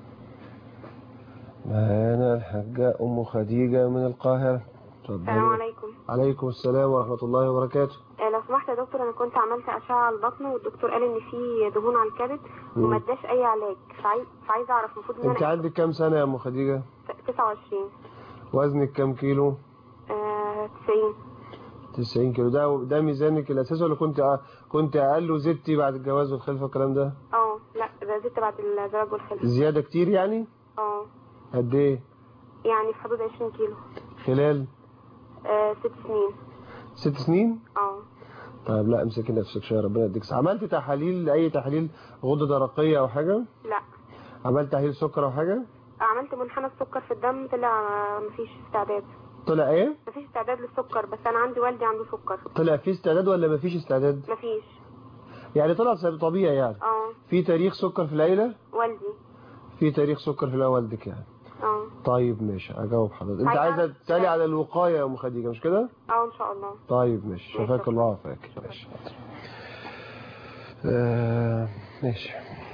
معانا الحاجة أم خديجة من القاهرة السلام اتفضلي عليكم عليكم السلام ورحمة الله وبركاته آه، لو سمحت يا دكتور انا كنت عملت اشعه على البطن والدكتور قال ان في دهون على الكبد مم. وما اداش اي علاج فعايز فعايزه اعرف المفروض ان أنت انا عندك كام سنة يا أم خديجة 29 وزنك كام كيلو آه 90 90 كيلو ده ده ميزانك الأساسي ولا كنت كنت أقل وزدتي بعد الجواز والخلفة والكلام ده اه لا ده زدت بعد الزواج والخلفه زيادة كتير يعني اه قد إيه يعني في حدود 20 كيلو خلال آه ست سنين ست سنين اه طيب لا امسكي نفسك شوية ربنا يديك الصحة. عملت تحاليل أي تحاليل غدة درقية أو حاجة لا عملت تحليل سكر أو حاجة عملت منحنى السكر في الدم طلع مفيش استعداد طلع إيه مفيش استعداد للسكر بس انا عندي والدي عنده سكر طلع في استعداد ولا مفيش استعداد مفيش يعني طلع سبب طبيعي يعني اه في تاريخ سكر في العيلة والدي في تاريخ سكر في العيلة والدك يعني اه طيب ماشي اجاوب حضرتك انت عايزة عايزه أعرف تسالي سؤال. على الوقايه يا ام خديجه مش كده اه ان شاء الله طيب ماشي ماشي، شفاك شكرا. الله وعافاك ماشي آه، ماشي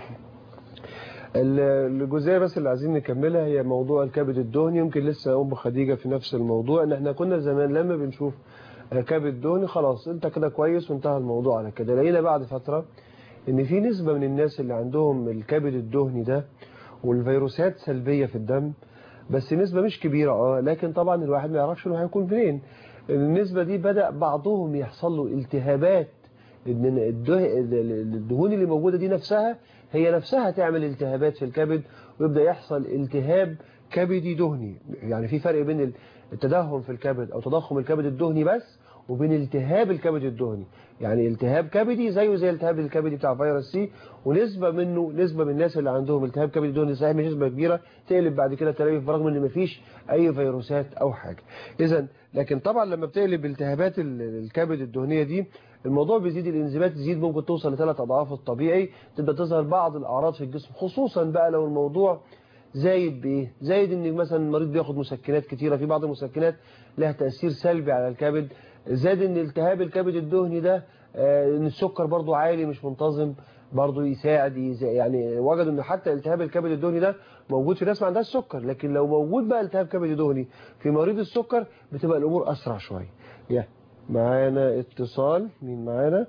ال- الجزئيه بس اللي عايزين نكملها هي موضوع الكبد الدهني يمكن لسه ام خديجه في نفس الموضوع ان احنا كنا زمان لما بنشوف آه، كبد دهني خلاص انت كده كويس وانتهى الموضوع على كده لقينا بعد فتره ان في نسبه من الناس اللي عندهم الكبد الدهني ده والفيروسات سلبيه في الدم بس نسبة مش كبيرة اه لكن طبعا الواحد ما يعرفش انه هيكون فين النسبة دي بدأ بعضهم يحصل له التهابات ان الده- الدهون اللي موجودة دي نفسها هي نفسها تعمل التهابات في الكبد ويبدأ يحصل التهاب كبدي دهني يعني في فرق بين التدهن في الكبد او تضخم الكبد الدهني بس وبين التهاب الكبد الدهني يعني التهاب كبدي زيه زي التهاب الكبدي بتاع فيروس سي ونسبة منه نسبة من الناس اللي عندهم التهاب كبدي دهني صحيح مش نسبة كبيرة تقلب بعد كده تلاقي برغم ان مفيش اي فيروسات او حاجة اذا لكن طبعا لما بتقلب التهابات ال- الكبد الدهنية دي الموضوع بيزيد الانزيمات تزيد ممكن توصل لثلاث اضعاف الطبيعي تبدا تظهر بعض الاعراض في الجسم خصوصا بقى لو الموضوع زايد بايه زايد ان مثلا المريض بياخد مسكنات كتيره في بعض المسكنات لها تاثير سلبي على الكبد زاد ان التهاب الكبد الدهني ده آه، ان السكر برضو عالي مش منتظم برضو يساعد يزا- يعني وجدوا ان حتى التهاب الكبد الدهني ده موجود في ناس ما عندهاش سكر لكن لو موجود بقى التهاب كبد دهني في مريض السكر بتبقى الامور اسرع شويه يا معانا اتصال مين معانا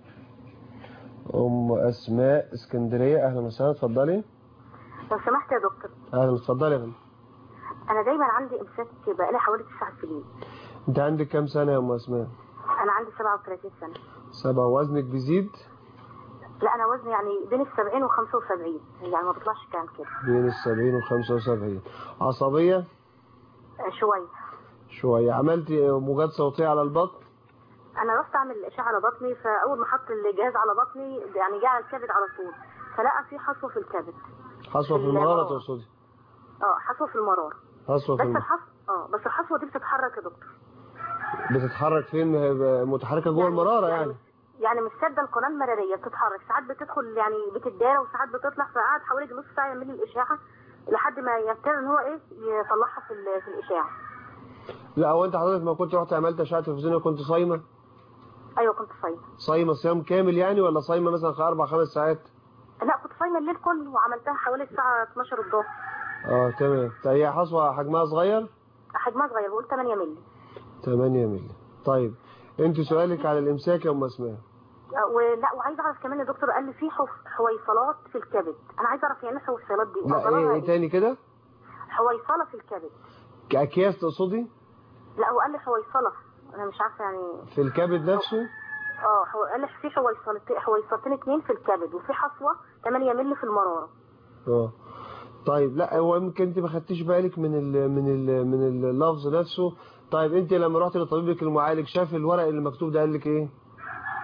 ام اسماء اسكندريه اهلا وسهلا اتفضلي لو سمحت يا دكتور اهلا اتفضلي يا فندم انا دايما عندي امساك بقالي حوالي 9 سنين انت عندك كام سنه يا ام اسماء انا عندي 37 سنه سبعة وزنك بيزيد لا انا وزني يعني بين ال 70 و 75 يعني ما بيطلعش كام كده بين السبعين والخمسة وسبعين عصبية آه، شويه شوية عملتي موجات صوتية على البطن انا رحت اعمل اشعه على بطني فاول ما حط الجهاز على بطني يعني جه على الكبد على طول فلقى في حصوه في الكبد حصوة في المرارة تقصدي اه حصوه في المرار حصوة في بس المرارة الحصوه اه بس الحصوه دي بتتحرك يا دكتور بتتحرك فين هي متحركة جوه المرارة يعني يعني مش سادة القناة المرارية بتتحرك ساعات بتدخل يعني بتتدارى وساعات بتطلع فقعد حوالي نص ساعة يعمل لي الإشاعة لحد ما يبتدي ان هو ايه يطلعها في ال- في الإشاعة لا هو انت حضرتك ما كنت رحت عملت اشعة تلفزيونية كنت صايمة ايوه كنت صايمة صايمة صيام كامل يعني ولا صايمة مثلا اربع خمس ساعات لا كنت صايمة الليل كله وعملتها حوالي الساعة 12 الظهر اه تمام طيب هي حصوة حجمها صغير حجمها صغير بقول 8 مللي 8 مللي طيب انت سؤالك على الامساك يا ام اسماء آه، ولا وعايزه اعرف كمان يا دكتور قال لي في حف- حويصلات في الكبد انا عايزه اعرف يعني ايه الحويصلات دي لا أضرارها ايه, ايه تاني كده حويصله في الكبد اكياس تقصدي لا هو قال لي حويصله انا مش عارفه يعني في الكبد نفسه اه هو قال لي في حويصلتين حويصلتين اتنين في الكبد وفي حصوه 8 مللي في المراره اه طيب لا هو يمكن انت ما خدتيش بالك من ال من ال من اللفظ نفسه طيب انت لما رحت لطبيبك المعالج شاف الورق اللي مكتوب ده قال لك ايه هو قال لي في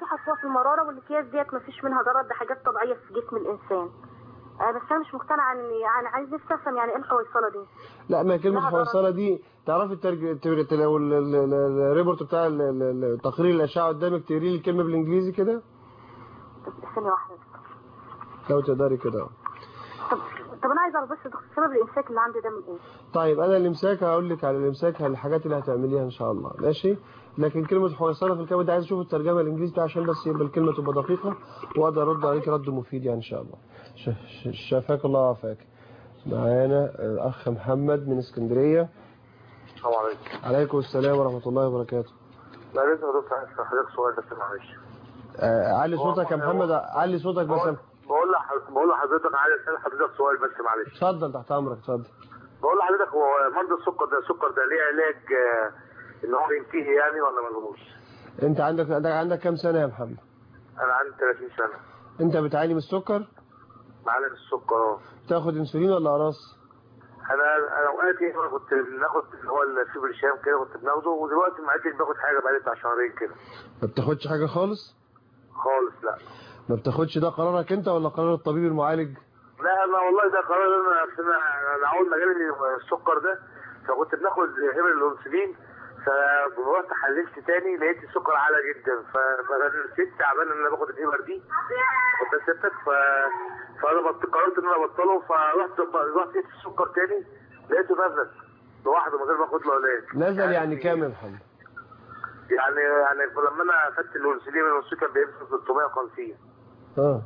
دي حطوها في المراره والاكياس ديت ما فيش منها ضرر ده حاجات طبيعيه في جسم الانسان آه بس انا مش مقتنعه ان يعني عايز نفسي افهم يعني ايه الحويصله دي لا ما كلمة لا، الحوصلة دي تعرفي الترج... التر- لو ال- ال- ال- الريبورت بتاع ال- ال- ال- تقرير الأشعة قدامك تقري لي الكلمة بالإنجليزي كده طب ثانيه واحده لو تقدري كده طب طب انا عايزه اعرف بس دكتور سبب الامساك اللي عندي ده من ايه طيب أنا الإمساك هقول لك على الإمساك على الحاجات اللي هتعمليها إن شاء الله ماشي لكن كلمة حوصلة في الكلمة دي عايز أشوف الترجمة الإنجليزي بتاعها عشان بس يبقى الكلمة تبقى دقيقة وأقدر أرد عليك رد مفيد يعني إن شاء الله ش- ش- شافاك الله وعافاك معانا الأخ محمد من اسكندرية السلام عليكم عليكم السلام ورحمة الله وبركاته لا لازم يا دكتور عايز حضرتك سؤال بس معلش آه، علي صوتك يا محمد علي صوتك بس بقول بقول لح- بقول لحضرتك عايز اسال حضرتك سؤال بس معلش اتفضل تحت امرك اتفضل بقول لحضرتك هو مرضى السكر ده السكر ده ليه علاج آه، ان هو ينتهي يعني ولا ملهوش؟ انت عندك عندك عندك كام سنه يا محمد انا عندي 30 سنه انت بتعاني من السكر معالج السكر اه بتاخد انسولين ولا اقراص انا انا اوقات يعني أنا كنت بناخد اللي هو السوبر شام كده كنت بناخده ودلوقتي ما عدتش باخد حاجه بقالي بتاع شهرين كده ما بتاخدش حاجه خالص خالص لا ما بتاخدش ده قرارك انت ولا قرار الطبيب المعالج لا انا والله ده قرار انا أصل انا انا اول ما جالي السكر ده فكنت بناخد هبل الانسولين فرحت حللت تاني لقيت السكر عالي جدا ف- فنسيت تعبان ان انا باخد الهبر دي كنت سبتك ف فانا بط- قررت ان انا ابطله فرحت رحت قيس السكر تاني لقيته نزل لوحده من غير ما اخد له علاج نزل يعني كام يا محمد يعني يعني لما انا اخدت الانسولين الانسولين كان بيمسك 350 اه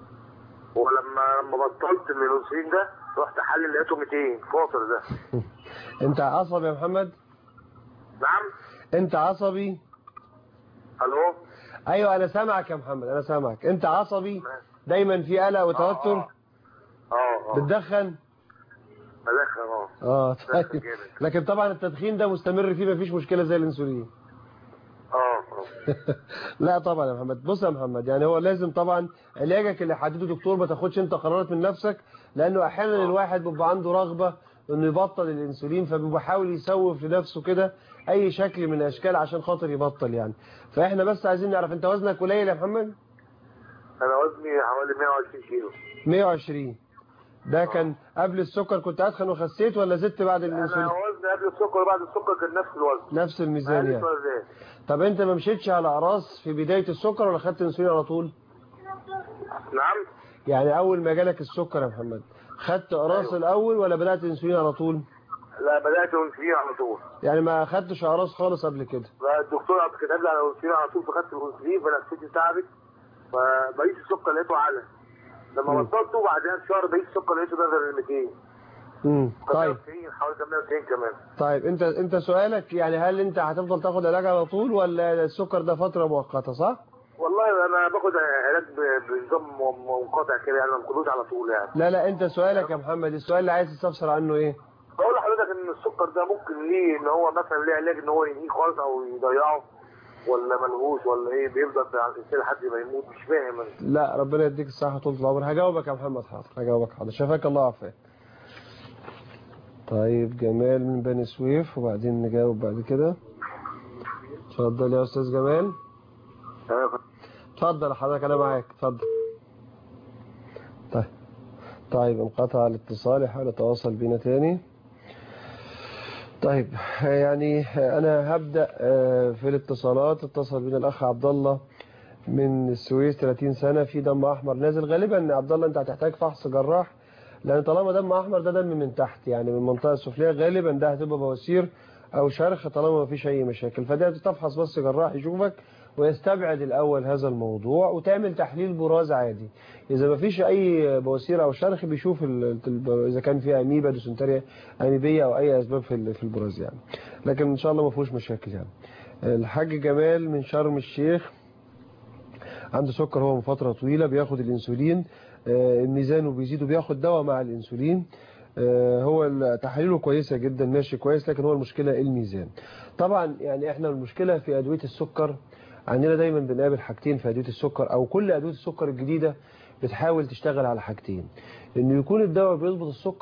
ولما لما بطلت من الانسولين ده رحت حلل لقيته 200 فاطر ده انت عصبي يا محمد نعم انت عصبي الو ايوه انا سامعك يا محمد انا سامعك انت عصبي دايما في قلق وتوتر اه اه بتدخن بدخن اه اه بدخن طيب جامد. لكن طبعا التدخين ده مستمر فيه مفيش مشكله زي الانسولين اه اه لا طبعا يا محمد بص يا محمد يعني هو لازم طبعا علاجك اللي حدده دكتور ما تاخدش انت قرارات من نفسك لانه احيانا الواحد بيبقى عنده رغبه انه يبطل الانسولين فبيبقى حاول يسوف لنفسه كده اي شكل من الاشكال عشان خاطر يبطل يعني فاحنا بس عايزين نعرف انت وزنك قليل يا محمد انا وزني حوالي 120 كيلو 120 ده كان قبل السكر كنت اتخن وخسيت ولا زدت بعد انا الانسولين وزني قبل السكر وبعد السكر كان نفس الوزن نفس الميزان معلش يعني وزن. طب انت ما مشيتش على اقراص في بدايه السكر ولا خدت انسولين على طول نعم يعني اول ما جالك السكر يا محمد خدت اقراص أيوة. الاول ولا بدات انسولين على طول لا بدات انسولين على طول يعني ما خدتش اقراص خالص قبل كده لا الدكتور كتب لي على الانسولين على طول فخدت الانسولين فنفسيتي تعبت فبقيت السكر لقيته عالي لما مم. بطلته بعدها بشهر بقيت السكر لقيته نزل ل 200 امم طيب 190 حوالي 190 كمان طيب انت انت سؤالك يعني هل انت هتفضل تاخد علاج على طول ولا السكر ده فتره مؤقته صح والله انا باخد علاج ب- بنظام م- منقطع كده يعني ما باخدوش على طول يعني لا لا انت سؤالك يا محمد السؤال اللي عايز تستفسر عنه ايه بقول لحضرتك ان السكر ده ممكن ليه ان هو مثلا ليه علاج ان هو ينهيه خالص او يضيعه ولا ملهوش ولا ايه بيفضل على الانسان لحد ما يموت مش فاهم انا لا ربنا يديك الصحه طول العمر هجاوبك يا محمد حاضر هجاوبك حاضر شفاك الله عافاك طيب جمال من بني سويف وبعدين نجاوب بعد كده اتفضل يا استاذ جمال اتفضل حضرتك انا معاك اتفضل طيب طيب انقطع الاتصال يحاول يتواصل بينا تاني طيب يعني انا هبدا آه، في الاتصالات اتصل بينا الاخ عبد الله من السويس 30 سنه في دم احمر نازل غالبا عبد الله انت هتحتاج فحص جراح لان طالما دم احمر ده دم من تحت يعني من المنطقه السفليه غالبا ده هتبقى بواسير او شرخ طالما ما فيش اي مشاكل فده تفحص بس جراح يشوفك ويستبعد الاول هذا الموضوع وتعمل تحليل براز عادي اذا ما فيش اي بواسير او شرخ بيشوف ال- ال- اذا كان في اميبا دوسنتريا اميبيه او اي اسباب في ال- في البراز يعني لكن ان شاء الله ما فيهوش مشاكل يعني الحاج جمال من شرم الشيخ عنده سكر هو من فترة طويلة بياخد الانسولين آه، ميزانه بيزيد وبياخد دواء مع الانسولين آه، هو ال- تحاليله كويسة جدا ماشي كويس لكن هو المشكلة الميزان طبعا يعني احنا المشكلة في ادوية السكر عندنا دايما بنقابل حاجتين في ادوية السكر او كل ادوية السكر الجديدة بتحاول تشتغل على حاجتين انه يكون الدواء بيظبط السكر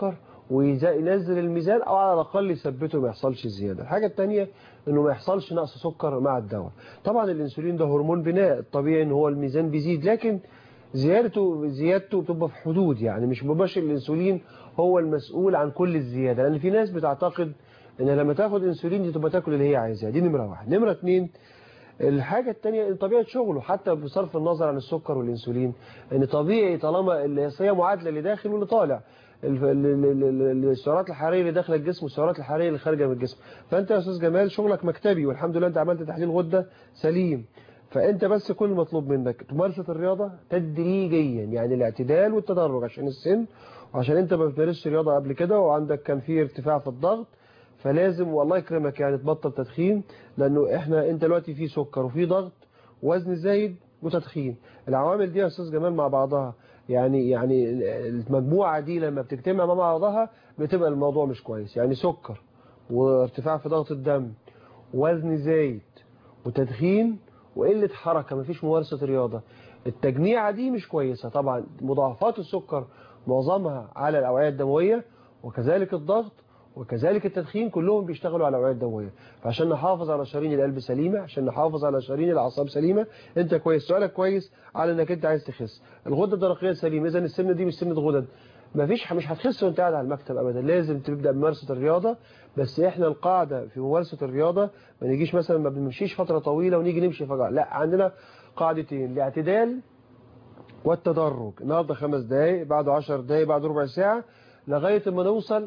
وينزل الميزان او على الاقل يثبته ما يحصلش زياده الحاجه الثانيه انه ما يحصلش نقص سكر مع الدواء طبعا الانسولين ده هرمون بناء الطبيعي ان هو الميزان بيزيد لكن زيادته زيادته بتبقى في حدود يعني مش مباشر الانسولين هو المسؤول عن كل الزياده لان في ناس بتعتقد ان لما تاخد انسولين دي تبقى تاكل اللي هي عايزاها دي نمره واحد نمره اتنين الحاجة التانية طبيعة شغله حتى بصرف النظر عن السكر والإنسولين ان طبيعي طالما اللي هي معادلة اللي داخل واللي طالع ال- ال- ال- ال- السعرات الحرارية اللي داخله الجسم والسعرات الحرارية اللي خارجة من الجسم فأنت يا أستاذ جمال شغلك مكتبي والحمد لله أنت عملت تحليل غدة سليم فأنت بس كل مطلوب منك ممارسة الرياضة تدريجيا يعني الاعتدال والتدرج عشان السن وعشان أنت ما بتمارسش رياضة قبل كده وعندك كان في ارتفاع في الضغط فلازم والله يكرمك يعني تبطل تدخين لانه احنا انت دلوقتي في سكر وفي ضغط وزن زايد وتدخين العوامل دي يا استاذ جمال مع بعضها يعني يعني المجموعه دي لما بتجتمع مع بعضها بتبقى الموضوع مش كويس يعني سكر وارتفاع في ضغط الدم وزن زايد وتدخين وقله حركه مفيش ممارسه رياضه التجميعه دي مش كويسه طبعا مضاعفات السكر معظمها على الاوعيه الدمويه وكذلك الضغط وكذلك التدخين كلهم بيشتغلوا على الاوعيه الدمويه فعشان نحافظ على شرايين القلب سليمه عشان نحافظ على شرايين الاعصاب سليمه انت كويس سؤالك كويس على انك انت عايز تخس الغده الدرقيه سليمه اذا السمنه دي مش سمنه غدد مفيش مش هتخس وانت قاعد على المكتب ابدا لازم تبدا بممارسه الرياضه بس احنا القاعده في ممارسه الرياضه ما نجيش مثلا ما بنمشيش فتره طويله ونيجي نمشي فجاه لا عندنا قاعدتين الاعتدال والتدرج النهارده خمس دقائق بعده 10 دقائق بعد ربع ساعه لغايه ما نوصل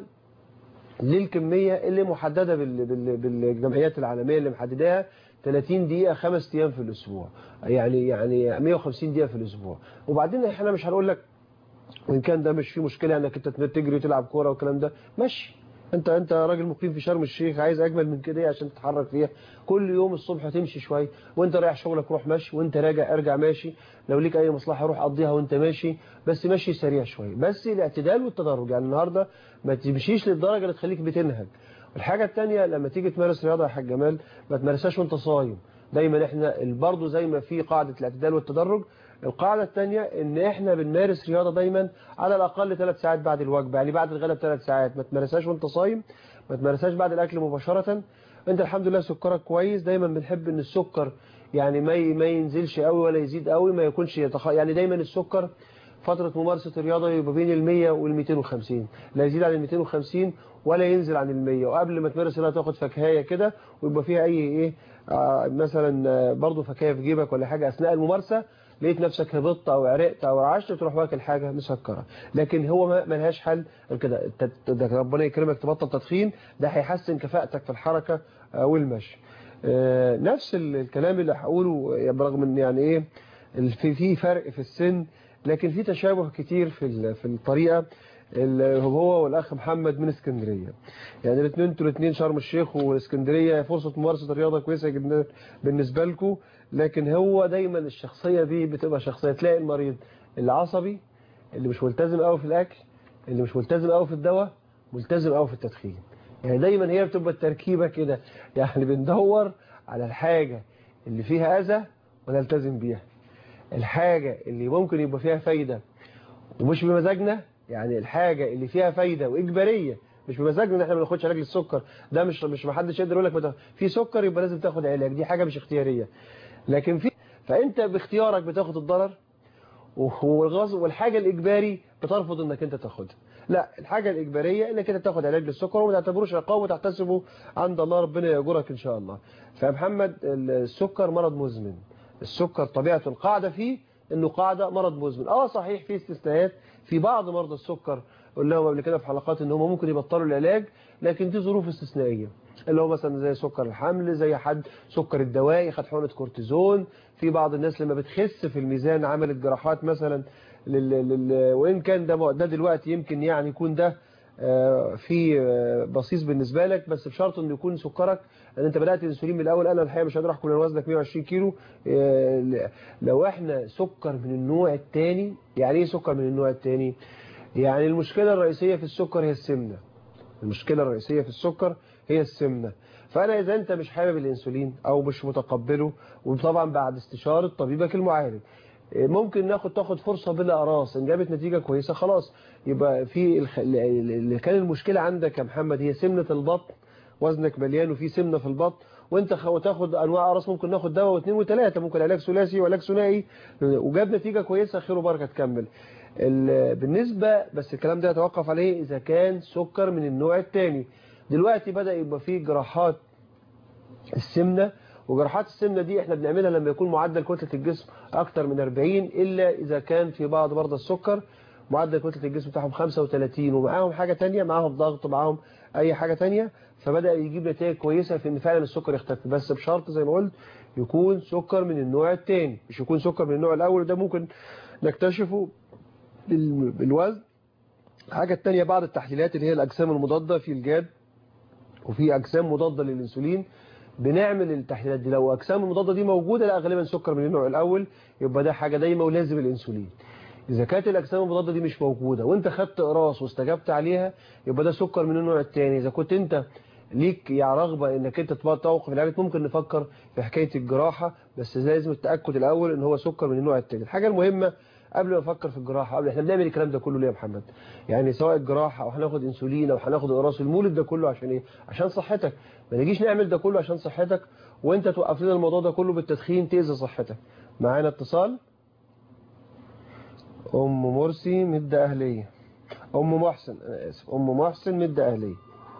للكمية اللي محددة بال- بال- بالجمعيات العالمية اللي محدداها 30 دقيقة خمس أيام في الأسبوع يعني يعني 150 دقيقة في الأسبوع وبعدين احنا مش هنقول لك وإن كان ده مش فيه مشكلة انك انت تجري وتلعب كورة والكلام ده ماشي انت انت راجل مقيم في شرم الشيخ عايز اجمل من كده ايه عشان تتحرك فيها كل يوم الصبح تمشي شويه وانت رايح شغلك روح ماشي وانت راجع ارجع ماشي لو ليك اي مصلحه روح قضيها وانت ماشي بس ماشي سريع شويه بس الاعتدال والتدرج يعني النهارده ما تمشيش للدرجه اللي تخليك بتنهج الحاجه الثانيه لما تيجي تمارس رياضه يا حاج جمال ما تمارسهاش وانت صايم دايما احنا برضه زي ما في قاعده الاعتدال والتدرج القاعدة الثانية ان احنا بنمارس رياضة دايما على الاقل ثلاث ساعات بعد الوجبة يعني بعد الغداء بثلاث ساعات ما تمارسهاش وانت صايم ما تمارسهاش بعد الاكل مباشرة انت الحمد لله سكرك كويس دايما بنحب ان السكر يعني ما ي- ما ينزلش قوي ولا يزيد قوي ما يكونش يتخ... يعني دايما السكر فترة ممارسة الرياضة يبقى بين ال 100 وال 250 لا يزيد عن ال 250 ولا ينزل عن ال 100 وقبل ما تمارس الرياضة تاخد فكهية كده ويبقى فيها اي ايه آه مثلا آه، برضه فكهية في جيبك ولا حاجة اثناء الممارسة لقيت نفسك هبطت او عرقت او رعشت تروح واكل حاجه مسكره لكن هو ما ما لهاش حل كده الت- ده ربنا يكرمك تبطل تدخين ده هيحسن كفاءتك في الحركه آه، والمشي آه، نفس ال- الكلام اللي هقوله آه، برغم ان يعني ايه ال- في في فرق في السن لكن في تشابه كتير في ال- في الطريقه ال- هو والاخ محمد من اسكندريه يعني الاثنين انتوا الاثنين شرم الشيخ واسكندريه فرصه ممارسه الرياضه كويسه جدا بالنسبه لكم لكن هو دايما الشخصيه دي بتبقى شخصيه تلاقي المريض العصبي اللي مش ملتزم قوي في الاكل اللي مش ملتزم قوي في الدواء ملتزم قوي في التدخين يعني دايما هي بتبقى التركيبه كده يعني بندور على الحاجه اللي فيها اذى ونلتزم بيها الحاجه اللي ممكن يبقى فيها فايده ومش بمزاجنا يعني الحاجة اللي فيها فايدة وإجبارية مش بمزاجنا ان احنا ما ناخدش علاج للسكر ده مش مش ما حدش يقدر يقول لك ما تاخد- في سكر يبقى لازم تاخد علاج دي حاجة مش اختيارية لكن في فانت باختيارك بتاخد الضرر والغصب والحاجة الإجباري بترفض انك انت تاخدها لا الحاجة الإجبارية انك انت تاخد علاج للسكر وما تعتبروش عقاب وتحتسبه عند الله ربنا يأجرك ان شاء الله فمحمد السكر مرض مزمن السكر طبيعته القاعدة فيه انه قاعدة مرض مزمن اه صحيح في استثناءات في بعض مرضى السكر قلنا لهم قبل كده في حلقات ان هم ممكن يبطلوا العلاج لكن دي ظروف استثنائية اللي هو مثلا زي سكر الحمل زي حد سكر الدوائي خد حقنة كورتيزون في بعض الناس لما بتخس في الميزان عملت جراحات مثلا لل... لل... وان كان ده ده دلوقتي يمكن يعني يكون ده آه، في آه، بصيص بالنسبة لك بس بشرط انه يكون سكرك لان انت بدأت الانسولين من الاول انا الحقيقة مش قادر احكم ان وزنك 120 كيلو آه، ل- لو احنا سكر من النوع الثاني يعني ايه سكر من النوع الثاني يعني المشكلة الرئيسية في السكر هي السمنة المشكلة الرئيسية في السكر هي السمنة فأنا إذا أنت مش حابب الإنسولين أو مش متقبله وطبعا بعد استشارة طبيبك المعالج ممكن ناخد تاخد فرصة بلا اقراص ان جابت نتيجة كويسة خلاص يبقى في الخ... اللي كان المشكلة عندك يا محمد هي سمنة البطن وزنك مليان وفي سمنة في البطن وانت خ... تاخد انواع اقراص ممكن ناخد دواء واثنين وثلاثة ممكن علاج ثلاثي وعلاج ثنائي وجاب نتيجة كويسة خير وبركة تكمل ال... بالنسبة بس الكلام ده يتوقف عليه اذا كان سكر من النوع الثاني دلوقتي بدأ يبقى فيه جراحات السمنة وجراحات السمنة دي احنا بنعملها لما يكون معدل كتلة الجسم اكتر من 40 الا اذا كان في بعض مرضى السكر معدل كتلة الجسم بتاعهم 35 ومعاهم حاجة تانية معاهم ضغط معاهم اي حاجة تانية فبدأ يجيب نتائج كويسة في ان فعلا السكر يختفي بس بشرط زي ما قلت يكون سكر من النوع الثاني مش يكون سكر من النوع الاول ده ممكن نكتشفه بال- بالوزن الحاجة التانية بعض التحليلات اللي هي الاجسام المضادة في الجاد وفي اجسام مضادة للانسولين بنعمل التحليلات دي لو اجسام المضادة دي موجودة لا غالبا سكر من النوع الاول يبقى ده حاجة دايما ولازم الانسولين اذا كانت الاجسام المضادة دي مش موجودة وانت خدت قراص واستجبت عليها يبقى ده سكر من النوع الثاني اذا كنت انت ليك يا رغبة انك انت تبقى توقف العلاج ممكن نفكر في حكاية الجراحة بس لازم التأكد الاول ان هو سكر من النوع الثاني الحاجة المهمة قبل ما نفكر في الجراحة قبل احنا بنعمل الكلام ده كله ليه يا محمد يعني سواء الجراحة او هناخد انسولين او هناخد قراص المولد ده كله عشان ايه عشان صحتك ما نجيش نعمل ده كله عشان صحتك وانت توقف لنا الموضوع ده كله بالتدخين تأذي صحتك معانا اتصال ام مرسي مدة اهلية ام محسن انا اسف ام محسن مدة اهلية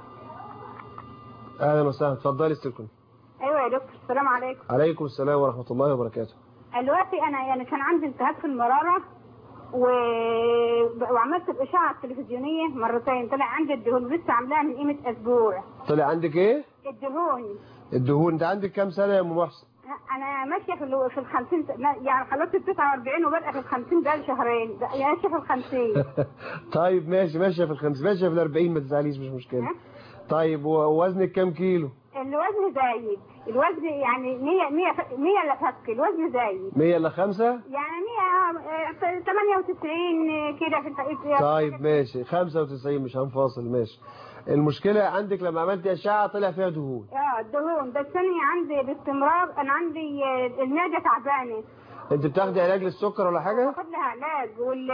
اهلا وسهلا اتفضلي استلكم ايوه يا دكتور السلام عليكم عليكم السلام ورحمة الله وبركاته دلوقتي انا يعني كان عندي التهاب في المراره و... وعملت الاشعه التلفزيونيه مرتين طلع عندي الدهون لسه عاملاها من قيمه اسبوع طلع عندك ايه الدهون الدهون انت عندك كام سنة يا ام محسن انا ماشيه في ال- في ال 50 يعني خلصت ال 49 وبادئه في ال 50 بقى شهرين ده- يعني ماشيه في ال 50 طيب ماشي ماشية في الخمس ماشية في الاربعين ما تزعليش مش مشكلة طيب ووزنك كام كيلو الوزن زايد الوزن يعني 100 100 ف- 100 الا فك الوزن زايد مية الا خمسة يعني 100 98 كده في الحقيقة طيب ماشي 95 مش هنفاصل ماشي المشكلة عندك لما عملت أشعة طلع فيها دهون اه الدهون بس انا عندي باستمرار انا عندي آه، المعده تعبانه انت بتاخدي علاج للسكر ولا حاجة باخد لها علاج وال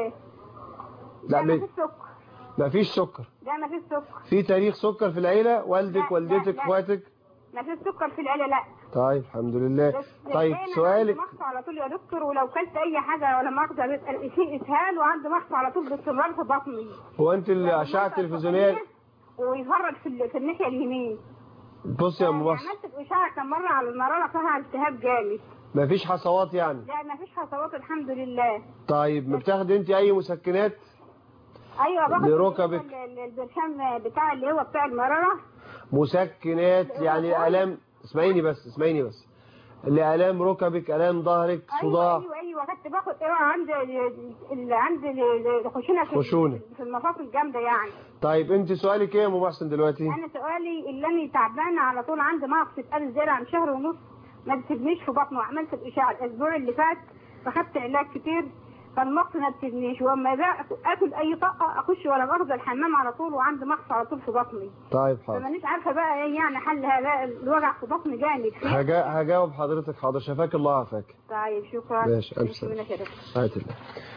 لا ما م- فيش سكر ما فيش سكر ده ما فيش سكر في تاريخ سكر في العيلة والدك لا، والدتك لا، لا. اخواتك ما فيش سكر في العيله لا طيب الحمد لله بس طيب أنا سؤالك عندي مخص على طول يا دكتور ولو كلت اي حاجه ولا مؤاخذه بيبقى في اسهال وعندي مخص على طول باستمرار في بطني هو انت الأشعة التلفزيونية ويفرج في, ال- في الناحيه اليمين بص يا ام يعني محسن عملت الاشعه كم مره على المراره فيها التهاب جامد ما فيش حصوات يعني لا ما فيش خطوات الحمد لله طيب ما بتاخدي انت اي مسكنات ايوه باخد لركبك. ال- ال- البرشام بتاع اللي هو بتاع المراره مسكنات يعني الام اسمعيني بس اسمعيني بس لآلام ركبك آلام ظهرك صداع ايوه ايوه كنت باخد ايوه عند ال- ال- عند ال- الخشونه في خشونة. في المفاصل الجامده يعني طيب انت سؤالك ايه يا ام محسن دلوقتي انا سؤالي اللي انا تعبانه على طول عندي مغص اتقال زيادة عن شهر ونص ما بتسيبنيش في بطني وعملت الاشعه الاسبوع اللي فات فخدت علاج كتير فالمغص ما بتسيبنيش واما بقى اكل اي طاقه اخش ولا باخد الحمام على طول وعندي مغص على طول في بطني طيب حاضر فمانيش عارفه بقى ايه يعني حل هذا الوجع في بطني جامد هجا... هجاوب حضرتك حاضر شفاك الله عافاك طيب شكرا ماشي، ألف مش سلامة. من شرف. آية الله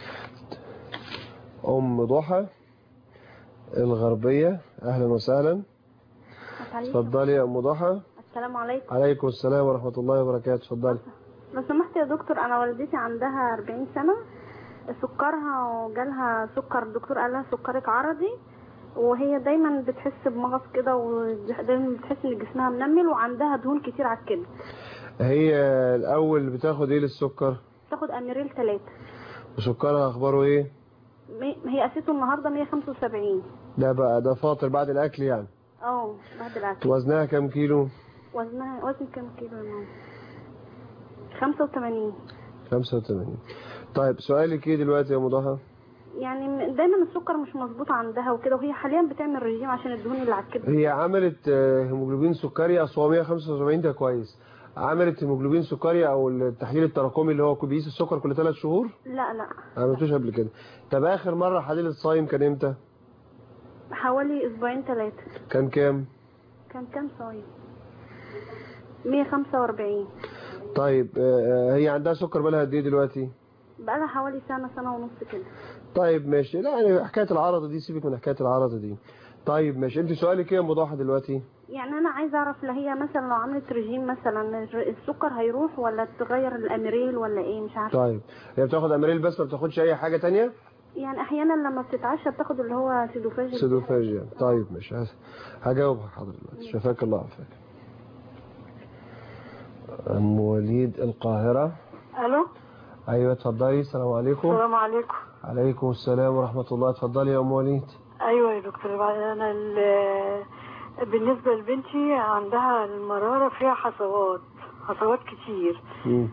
أم ضحى الغربية أهلا وسهلا اتفضلي يا أم ضحى السلام عليكم عليكم السلام ورحمة الله وبركاته اتفضلي لو سمحت يا دكتور انا والدتي عندها 40 سنة سكرها وجالها سكر الدكتور قال لها سكرك عرضي وهي دايما بتحس بمغص كده ودايما بتحس ان جسمها منمل وعندها دهون كتير على الكبد هي الأول بتاخد إيه للسكر تاخد اميريل 3 وسكرها أخباره إيه هي قاسته النهارده 175 ده بقى ده فاطر بعد الأكل يعني اه بعد الاكل وزنها كام كيلو وزنها وزن كام كيلو يا ماما 85 85 طيب سؤالك إيه دلوقتي يا أم ضحى يعني دايما السكر مش مظبوط عندها وكده وهي حاليا بتعمل رجيم عشان الدهون اللي على الكبد هي عملت آه، هيموجلوبين سكري اصل هو 175 ده كويس عملت هيموجلوبين سكري او التحليل التراكمي اللي هو بيقيس السكر كل 3 شهور لا لا ما عملتوش قبل كده طب اخر مره حليل الصايم كان امتى حوالي اسبوعين ثلاثة كان كام كان كام صايم 145 طيب آه، هي عندها سكر بقالها قد ايه دلوقتي بقالها حوالي سنة سنة ونص كده طيب ماشي لا يعني حكايه العرض دي سيبك من حكايه العرض دي طيب ماشي انت سؤالك ايه يا ام ضحى دلوقتي يعني انا عايزه اعرف لا هي مثلا لو عملت رجيم مثلا السكر هيروح ولا تغير الاميريل ولا ايه مش عارفه طيب هي بتاخد امريل بس ما بتاخدش اي حاجه تانية يعني احيانا لما بتتعشى بتاخد اللي هو سيدوفاج سيدوفاجيا طيب ماشي هس- هجاوبك حاضر دلوقتي شفاك الله عافاك ام وليد القاهره الو ايوه اتفضلي السلام عليكم السلام عليكم عليكم السلام ورحمه الله اتفضلي يا ام وليد ايوه يا دكتور انا ال- بالنسبه لبنتي عندها المراره فيها حصوات حصوات كتير مم.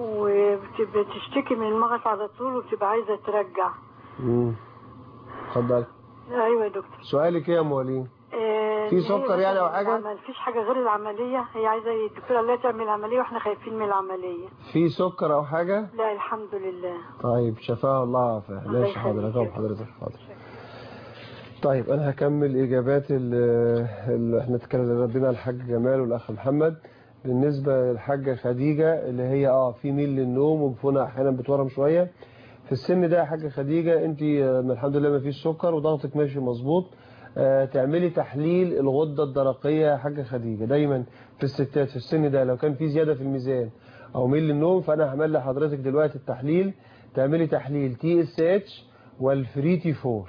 وبتشتكي من المغص على طول وبتبقى عايزه ترجع مم. اتفضلي ايوه يا دكتور سؤالك ايه يا ام وليد آه، في هي سكر يعني أو حاجة؟ ما فيش حاجه غير العمليه هي عايزه الدكتور قال لها تعمل عمليه واحنا خايفين من العمليه في سكر او حاجه لا الحمد لله طيب شفاها الله عافاها الله ماشي حاضر يخليك. هجاوب حضرتك حاضر طيب انا هكمل اجابات اللي احنا اتكلمنا ردينا على الحاج جمال والاخ محمد بالنسبه للحاجه خديجه اللي هي اه في ميل للنوم وجفونها احيانا بتورم شويه في السن ده يا حاجه خديجه انت آه، الحمد لله ما فيش سكر وضغطك ماشي مظبوط آه، تعملي تحليل الغده الدرقيه يا حاجه خديجه دايما في الستات في السن ده لو كان في زياده في الميزان او ميل للنوم فانا هعمل لحضرتك دلوقتي التحليل تعملي تحليل تي اس اتش والفريتي 4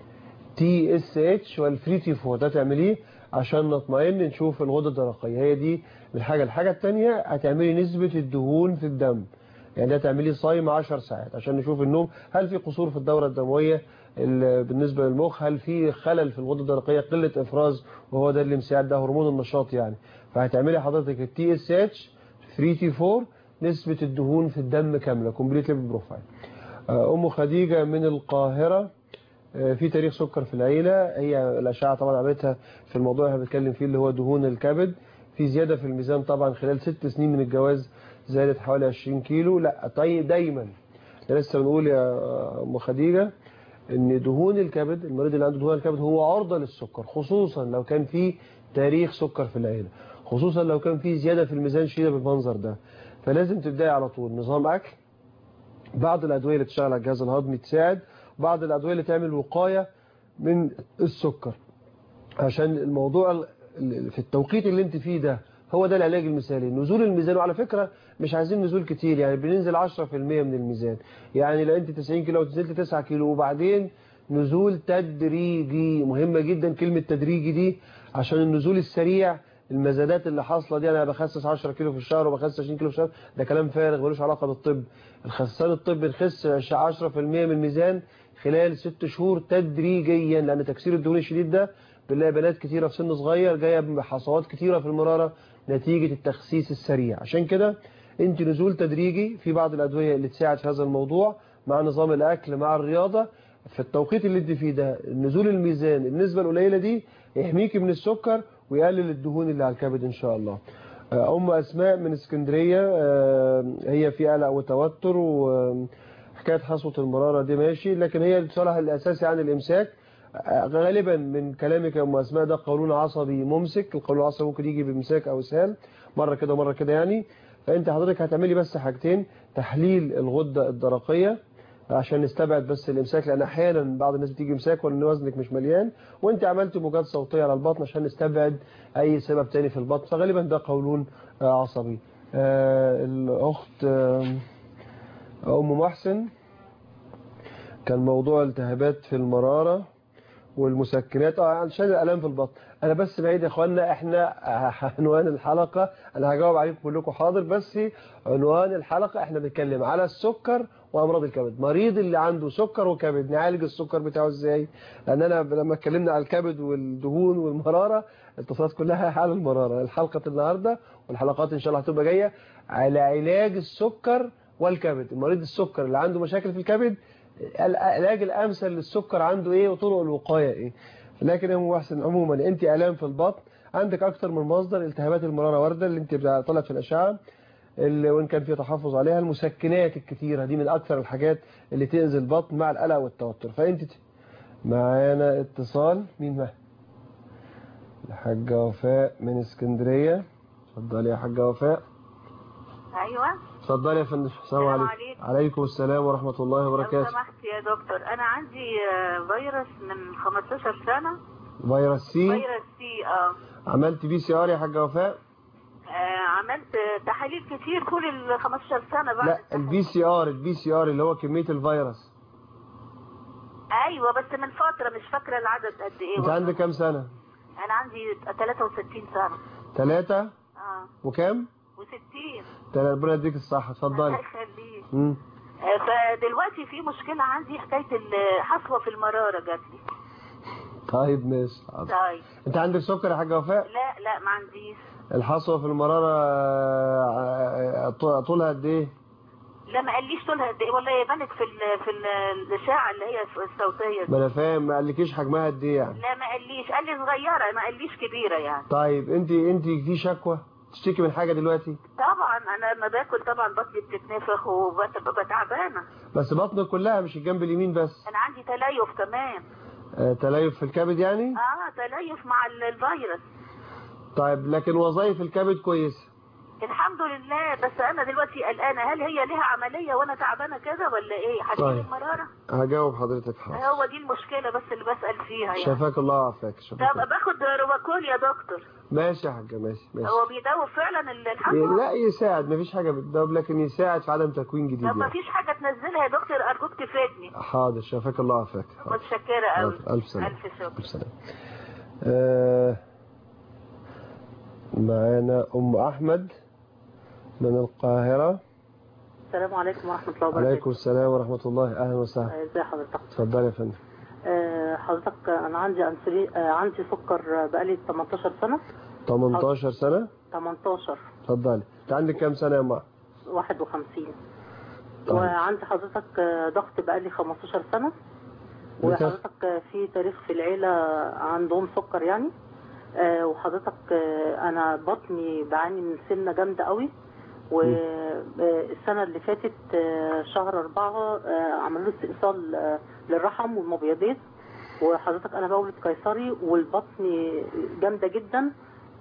تي اس اتش والفريتي 4 ده تعمليه عشان نطمئن نشوف الغده الدرقيه هي دي الحاجه الحاجه الثانيه هتعملي نسبه الدهون في الدم يعني ده تعملي صايم 10 ساعات عشان نشوف النوم هل في قصور في الدوره الدمويه ال- بالنسبه للمخ هل في خلل في الغده الدرقيه قله افراز وهو ده اللي مساعد ده هرمون النشاط يعني فهتعملي حضرتك التي اس اتش 3 تي 4 نسبه الدهون في الدم كامله كومبليت ليبل بروفايل آه، ام خديجه من القاهره آه، في تاريخ سكر في العيلة هي الأشعة طبعا عملتها في الموضوع اللي احنا بنتكلم فيه اللي هو دهون الكبد في زيادة في الميزان طبعا خلال ست سنين من الجواز زادت حوالي 20 كيلو لا طيب دايما احنا لسه بنقول يا أم خديجة ان دهون الكبد المريض اللي عنده دهون الكبد هو عرضة للسكر خصوصا لو كان في تاريخ سكر في العيلة خصوصا لو كان في زيادة في الميزان شديدة بالمنظر ده فلازم تبدأي على طول نظام أكل بعض الأدوية اللي تشتغل على الجهاز الهضمي تساعد بعض الأدوية اللي تعمل وقاية من السكر عشان الموضوع ال- ال- في التوقيت اللي انت فيه ده هو ده العلاج المثالي نزول الميزان وعلى فكرة مش عايزين نزول كتير يعني بننزل 10% من الميزان يعني لو انت 90 كيلو ونزلت 9 كيلو وبعدين نزول تدريجي مهمة جدا كلمة تدريجي دي عشان النزول السريع المزادات اللي حاصله دي انا بخسس 10 كيلو في الشهر وبخسس 20 كيلو في الشهر ده كلام فارغ ملوش علاقه بالطب الخسان الطبي نخس 10% من الميزان خلال 6 شهور تدريجيا لان تكسير الدهون الشديد ده بنلاقي بنات كتيره في سن صغير جايه بحصوات كتيره في المراره نتيجه التخسيس السريع عشان كده انت نزول تدريجي في بعض الادويه اللي تساعد في هذا الموضوع مع نظام الاكل مع الرياضه في التوقيت اللي انت فيه ده نزول الميزان النسبه القليله دي يحميكي من السكر ويقلل الدهون اللي على الكبد ان شاء الله آه، ام اسماء من اسكندريه آه، هي في قلق وتوتر وحكايه حصوه المراره دي ماشي لكن هي سؤالها الاساسي عن الامساك آه، غالبا من كلامك يا ام اسماء ده قولون عصبي ممسك القولون العصبي ممكن يجي بامساك او اسهال مره كده ومره كده يعني فانت حضرتك هتعملي بس حاجتين تحليل الغده الدرقيه عشان نستبعد بس الامساك لان احيانا بعض الناس بتيجي امساك وان وزنك مش مليان وانت عملت موجات صوتيه على البطن عشان نستبعد اي سبب تاني في البطن فغالبا ده قولون آه، عصبي آه، الاخت آه، ام محسن كان موضوع التهابات في المراره والمسكنات اه عشان الالام في البطن انا بس بعيد يا اخوانا احنا عنوان الحلقه انا هجاوب عليكم كلكم حاضر بس عنوان الحلقه احنا بنتكلم على السكر وامراض الكبد مريض اللي عنده سكر وكبد نعالج السكر بتاعه ازاي لان انا لما اتكلمنا على الكبد والدهون والمراره الاتصالات كلها على المراره الحلقه النهارده والحلقات ان شاء الله هتبقى جايه على علاج السكر والكبد مريض السكر اللي عنده مشاكل في الكبد العلاج الامثل للسكر عنده ايه وطرق الوقايه ايه لكن يا ام محسن عموما انت الام في البطن عندك اكتر من مصدر التهابات المراره وارده اللي انت طلعت في الاشعه اللي وان كان في تحفظ عليها المسكنات الكتيره دي من اكثر الحاجات اللي تاذي البطن مع القلق والتوتر فانت ت- معانا اتصال مين معانا الحاجه وفاء من اسكندريه اتفضلي يا حاجه وفاء ايوه اتفضلي يا فندم السلام السلام عليكم عليكم. عليكم السلام ورحمة الله لو وبركاته سمحت يا دكتور انا عندي آه، فيروس من 15 سنه فيروس سي فيروس سي اه عملت بي سي ار يا حاجة وفاء آه، عملت تحاليل كتير طول ال 15 سنه بعد لا البي سي ار البي سي ار اللي هو كمية الفيروس ايوه بس من فتره مش فاكره العدد قد ايه انت والله. عندك كام سنة انا عندي 63 سنه ثلاثة اه وكام و60 تلاتة ربنا يديك الصحة اتفضلي الله يخليك مم. آه، فدلوقتي في مشكله عندي حكايه الحصوه في المراره جات لي طيب ماشي حاضر. طيب انت عندك سكر يا حاجة وفاء لا لا ما عنديش الحصوة في المرارة آه، آه، طولها قد ايه لا ما قاليش طولها قد ايه والله بانت في ال في ال الاشعه اللي هي الصوتيه دي. ما انا فاهم ما قالكيش حجمها قد ايه يعني لا ما قاليش قال لي صغيره ما قاليش كبيره يعني طيب انت انت في شكوى تشتكي من حاجة دلوقتي طبعا انا لما باكل طبعا بطني بتتنفخ وببقى تعبانه بس بطنك كلها مش الجنب اليمين بس انا عندي تليف كمان آه، تليف في الكبد يعني اه تليف مع ال- الفيروس طيب لكن وظائف الكبد كويسة الحمد لله بس انا دلوقتي قلقانه هل هي ليها عمليه وانا تعبانه كده ولا ايه هتجيب طيب. المراره هجاوب حضرتك حاضر هو دي المشكله بس اللي بسال فيها يعني شفاك الله وعافاك طب شفاك الله. باخد روباكول يا دكتور ماشي يا حاجة ماشي ماشي هو بيدوب فعلا ال- الحصوه لا يساعد مفيش حاجة بتدوب لكن يساعد في عدم تكوين جديد طب ما يعني. فيش حاجه تنزلها يا دكتور ارجوك تفيدني حاضر شفاك الله وعافاك حاضر متشكره قوي حاضر. ألف سلامة الف شكر ألف سلامة آه معانا أم أحمد من القاهرة السلام عليكم ورحمة الله وبركاته عليكم السلام ورحمة الله أهلا وسهلا آه، ازي حضرتك اتفضل يا فندم آه، حضرتك آه، انا عندي انسولين آه، عندي سكر آه، بقالي 18 سنة 18 سنة 18 اتفضلي انت عندك كام سنة يا أم 51 طيب. وعندي حضرتك آه، ضغط بقالي 15 سنة بتاخ- وحضرتك آه، في تاريخ في العيلة عندهم سكر يعني آه، وحضرتك آه، انا بطني بعاني من سمنة جامدة قوي والسنة اللي فاتت آه، شهر أربعة آه، عملوا لي استئصال آه، للرحم والمبيضات وحضرتك أنا بولد قيصري والبطن جامدة جدا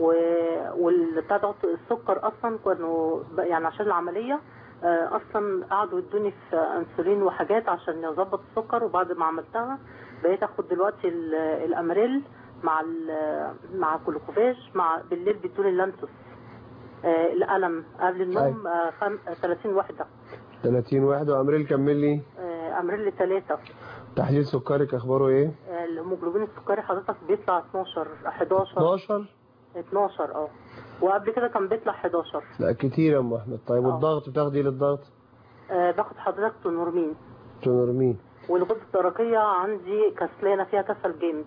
و- والبتاع دوت السكر أصلا كانوا ب- يعني عشان العملية آه، أصلا قعدوا يدوني في أنسولين وحاجات عشان يظبط السكر وبعد ما عملتها بقيت آخد دلوقتي ال- الأمريل مع ال- مع كلوكوفاج مع بالليل بيدوني اللانتوس آه، الألم قبل النوم آه، خم... آه، 30 وحدة 30 واحد وأمريل كمل لي آه، أمريل ثلاثة تحليل سكرك أخباره إيه آه، الهيموجلوبين السكري حضرتك بيطلع 12 11 12 12 اه وقبل كده كان بيطلع 11 لا كتير يا أم أحمد طيب آه. والضغط بتاخدي إيه للضغط آه، باخد حضرتك تونورمين تونورمين والغدة الدرقية عندي كسلانة فيها كسل جامد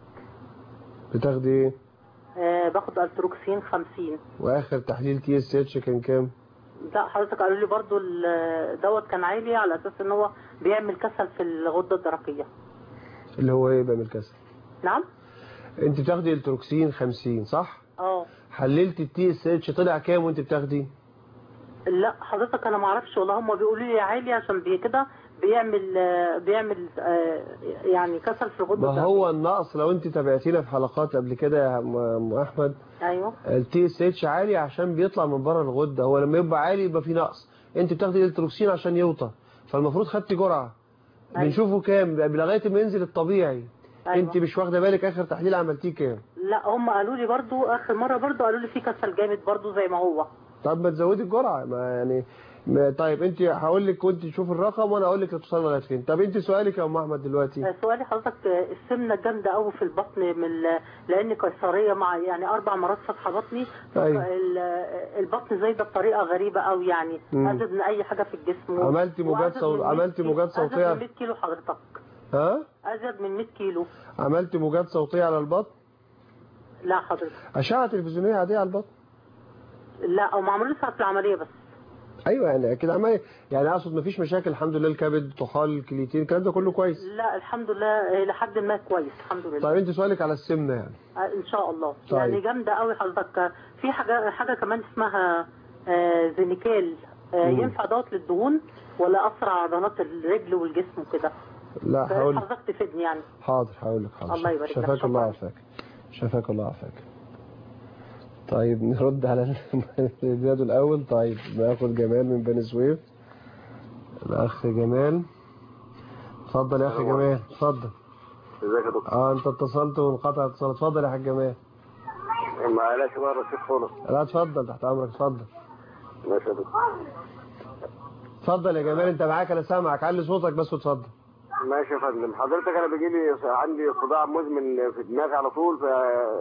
بتاخدي إيه آه، باخد التروكسين 50 وآخر تحليل تي اس اتش كان كام لا حضرتك قالوا لي برضو ال- دوت كان عالي على اساس ان هو بيعمل كسل في الغدة الدرقية اللي هو إيه بيعمل كسل نعم أنت بتاخدي التروكسين 50 صح اه حللت التي اس اتش طلع كام وأنت بتاخدي لا حضرتك انا ما اعرفش والله هم بيقولوا لي عالي عشان بي كده بيعمل آه، بيعمل آه، يعني كسل في الغدة ما هو النقص لو انت تابعتينا في حلقات قبل كده يا ام أم احمد ايوه التي اس اتش عالي عشان بيطلع من بره الغده هو لما يبقى عالي يبقى في نقص انت بتاخدي التروكسين عشان يوطى فالمفروض خدتي جرعه أيوة. بنشوفه كام بقى لغايه ما ينزل الطبيعي أيوة. انت مش واخده بالك اخر تحليل عملتيه كام لا هم قالوا لي برضو اخر مرة برضو قالوا لي في كسل جامد برضو زي ما هو طب ما تزودي الجرعه ما يعني ما طيب انت هقول لك وانت تشوف الرقم وانا اقول لك توصلي لغايه فين طب انت سؤالك يا ام احمد دلوقتي آه، سؤالي حضرتك آه، السمنة جامدة قوي في البطن من ال- لان قيصرية مع يعني اربع مرات فتحة بطني أيوة. ال- آه، البطن زايدة بطريقة غريبة قوي يعني مم. ازيد من اي حاجة في الجسم عملتي موجات وأزيد صوت- من 100 عملتي كيلو- موجات ازيد صوتية؟ من 100 كيلو حضرتك ها ازيد من 100 كيلو عملتي موجات صوتيه على البطن لا حضرتك اشعه تلفزيونيه عاديه على البطن لا او ما عملوش ساعة العملية بس ايوه يعني اكيد عمال يعني اقصد مفيش مشاكل الحمد لله الكبد طحال الكليتين الكلام ده كله كويس لا الحمد لله آه، لحد ما كويس الحمد لله طيب انت سؤالك على السمنه يعني آه، ان شاء الله طيب. يعني جامده قوي حضرتك آه، في حاجه حاجه كمان اسمها آه، زينيكال آه، مم. ينفع دوت للدهون ولا اسرع عضلات الرجل والجسم وكده لا هقول لك حضرتك تفيدني يعني حاضر هقول لك حاضر الله يبارك لك. شفاك شكراً. الله عافاك شفاك الله عافاك طيب نرد على البلاد الاول طيب ناخد جمال من بني سويف الاخ جمال اتفضل يا اخي جمال اتفضل ازيك يا دكتور اه انت اتصلت وانقطع اتصال اتفضل يا حاج جمال معلش بقى الرصيد خلص لا اتفضل تحت امرك اتفضل ماشي يا دكتور اتفضل يا جمال انت معاك انا سامعك علي صوتك بس واتفضل ماشي يا فندم حضرتك انا بيجي لي عندي صداع مزمن في دماغي على طول ف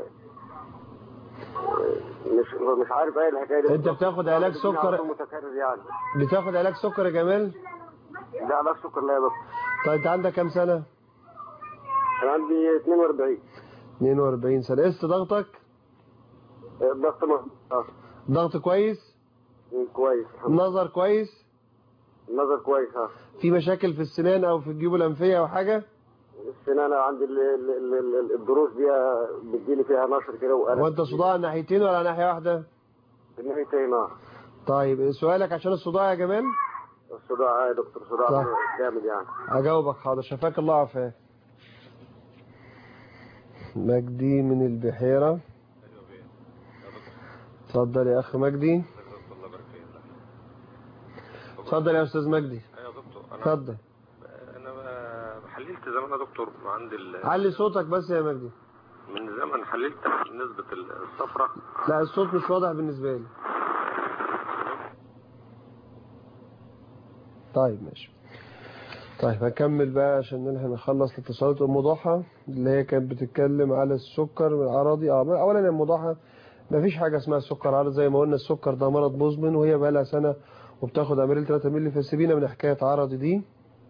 مش مش عارف ايه الحكايه دي انت بتاخد علاج بيجيلي على سكر طول متكرر يعني بتاخد علاج سكر يا جمال لا علاج سكر لا يا دكتور طيب انت عندك كام سنه انا عندي 42 42 سنه قست ضغطك ضغط م- اه ضغط كويس كويس نظر كويس النظر كويس ها في مشاكل في السنان او في الجيوب الانفيه او حاجه السنانه عندي ال- ال- ال- ال- الضروس دي بتجيلي فيها نشر كده وانا وانت صداع ناحيتين ولا ناحيه واحده الناحيتين اه طيب سؤالك عشان الصداع يا جمال الصداع يا دكتور صداع صح. جامد يعني اجاوبك حاضر شفاك الله عافاك مجدي من البحيرة اتفضل يا اخ مجدي اتفضل يا استاذ مجدي ايوه يا دكتور انا اتفضل انا ب- حللت زمان يا دكتور عند ال... علي صوتك بس يا مجدي من زمن حللت نسبة الصفرة لا الصوت مش واضح بالنسبة لي طيب ماشي طيب هكمل بقى عشان نلحق نخلص الاتصالات ام ضحى اللي هي كانت بتتكلم على السكر العرضي اه اولا يا ام ضحى مفيش حاجه اسمها السكر عرضي زي ما قلنا السكر ده مرض مزمن وهي بقى لها سنه وبتاخد اميريل 3 مللي فسيبينا من حكايه عرضي دي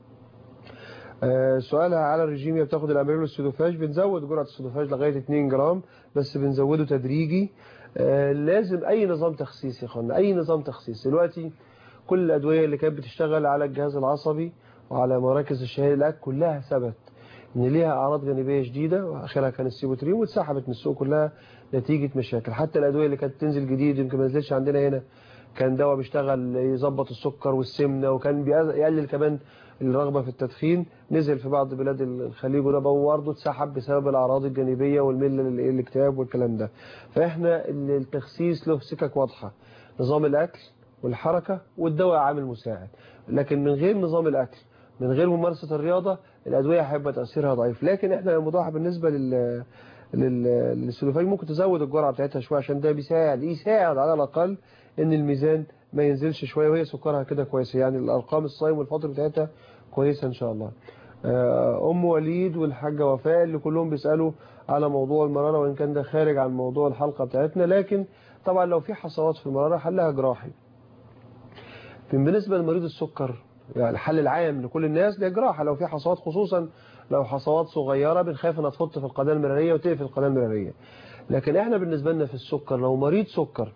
آه، سؤالها على الرجيم هي بتاخد الاميريل والسودوفاج بنزود جرعه السودوفاج لغايه 2 جرام بس بنزوده تدريجي آه، لازم اي نظام تخسيس يا اخوانا اي نظام تخسيس دلوقتي كل الادويه اللي كانت بتشتغل على الجهاز العصبي وعلى مراكز الشهيه الاكل كلها ثبت ان ليها اعراض جانبيه شديده واخرها كان السيبوترين واتسحبت من السوق كلها نتيجه مشاكل حتى الادويه اللي كانت تنزل جديد يمكن ما نزلش عندنا هنا كان دواء بيشتغل يظبط السكر والسمنه وكان بيقل- يقلل كمان الرغبه في التدخين نزل في بعض بلاد الخليج وده برضه اتسحب بسبب الاعراض الجانبيه والمله الاكتئاب والكلام ده فاحنا التخسيس له سكك واضحه نظام الاكل والحركه والدواء عامل مساعد لكن من غير نظام الاكل من غير ممارسه الرياضه الادويه هيبقى تاثيرها ضعيف لكن احنا المضاعف بالنسبه لل لل- للسلوفاج ممكن تزود الجرعه بتاعتها شويه عشان ده بيساعد يساعد على الاقل ان الميزان ما ينزلش شويه وهي سكرها كده كويسه يعني الارقام الصايم والفطر بتاعتها كويسه ان شاء الله آه، ام وليد والحاجه وفاء اللي كلهم بيسالوا على موضوع المراره وان كان ده خارج عن موضوع الحلقه بتاعتنا لكن طبعا لو في حصوات في المراره حلها جراحي بالنسبه لمريض السكر يعني الحل العام لكل الناس ده جراحه لو في حصوات خصوصا لو حصوات صغيره بنخاف انها تفط في القناه المراريه وتقفل القناه المراريه لكن احنا بالنسبه لنا في السكر لو مريض سكر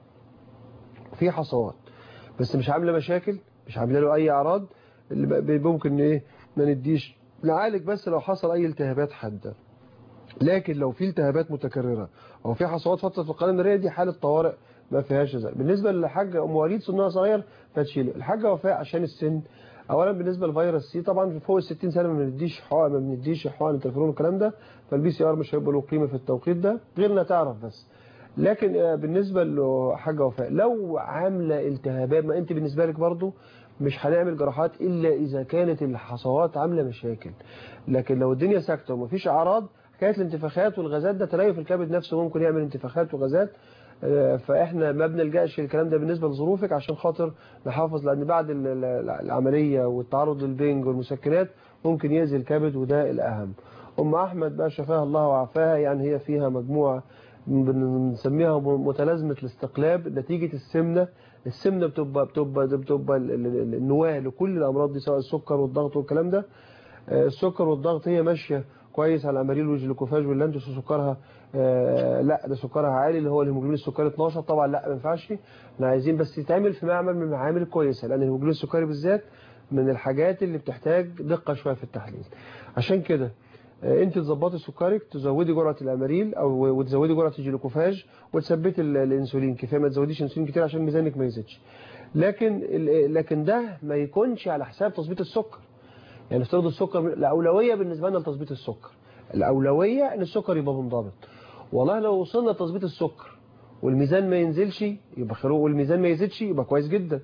في حصوات بس مش عامله مشاكل مش عامله له اي اعراض اللي بقى- بي- ممكن ايه ما نديش نعالج بس لو حصل اي التهابات حاده لكن لو في التهابات متكرره او في حصوات فتره في القناه المراريه دي حاله طوارئ ما فيهاش زي بالنسبه للحاجه ام وليد سنها صغير فتشيله الحاجه وفاء عشان السن اولا بالنسبه لفيروس سي طبعا فوق ال 60 سنه ما بنديش حقن ما بنديش حقن التلفون والكلام ده فالبي سي ار مش هيبقى له قيمه في التوقيت ده غير انها تعرف بس لكن آه، بالنسبه لحاجه وفاء لو عامله التهابات ما انت بالنسبه لك برضو مش هنعمل جراحات الا اذا كانت الحصوات عامله مشاكل لكن لو الدنيا ساكته ومفيش اعراض حكايه الانتفاخات والغازات ده تليف الكبد نفسه ممكن يعمل انتفاخات وغازات آه، فاحنا ما بنلجاش الكلام ده بالنسبه لظروفك عشان خاطر نحافظ لان بعد ال- ال- العمليه والتعرض للبنج والمسكنات ممكن يأذي الكبد وده الاهم ام احمد بقى شفاها الله وعافاها يعني هي فيها مجموعه بنسميها متلازمه الاستقلاب نتيجه السمنه السمنه بتبقى بتبقى بتبقى ال- ال- ال- النواه لكل الامراض دي سواء السكر والضغط والكلام ده آه، السكر والضغط هي ماشيه كويس على الاماريل والجلوكوفاج واللانتوس وسكرها آه لا ده سكرها عالي اللي هو الهيموجلوبين السكري 12 طبعا لا ما ينفعش احنا عايزين بس يتعمل في معمل من المعامل الكويسه لان الهيموجلوبين السكري بالذات من الحاجات اللي بتحتاج دقه شويه في التحليل عشان كده آه، انت تظبطي سكرك تزودي جرعه الاماريل او وتزودي جرعه الجلوكوفاج وتثبتي ال- الانسولين كفايه ما تزوديش انسولين كتير عشان ميزانك ما يزيدش لكن ال- لكن ده ما يكونش على حساب تظبيط السكر يعني افترض السكر الأولوية بالنسبة لنا لتظبيط السكر الأولوية إن السكر يبقى منضبط والله لو وصلنا لتظبيط السكر والميزان ما ينزلش يبقى خير والميزان ما يزيدش يبقى كويس جدا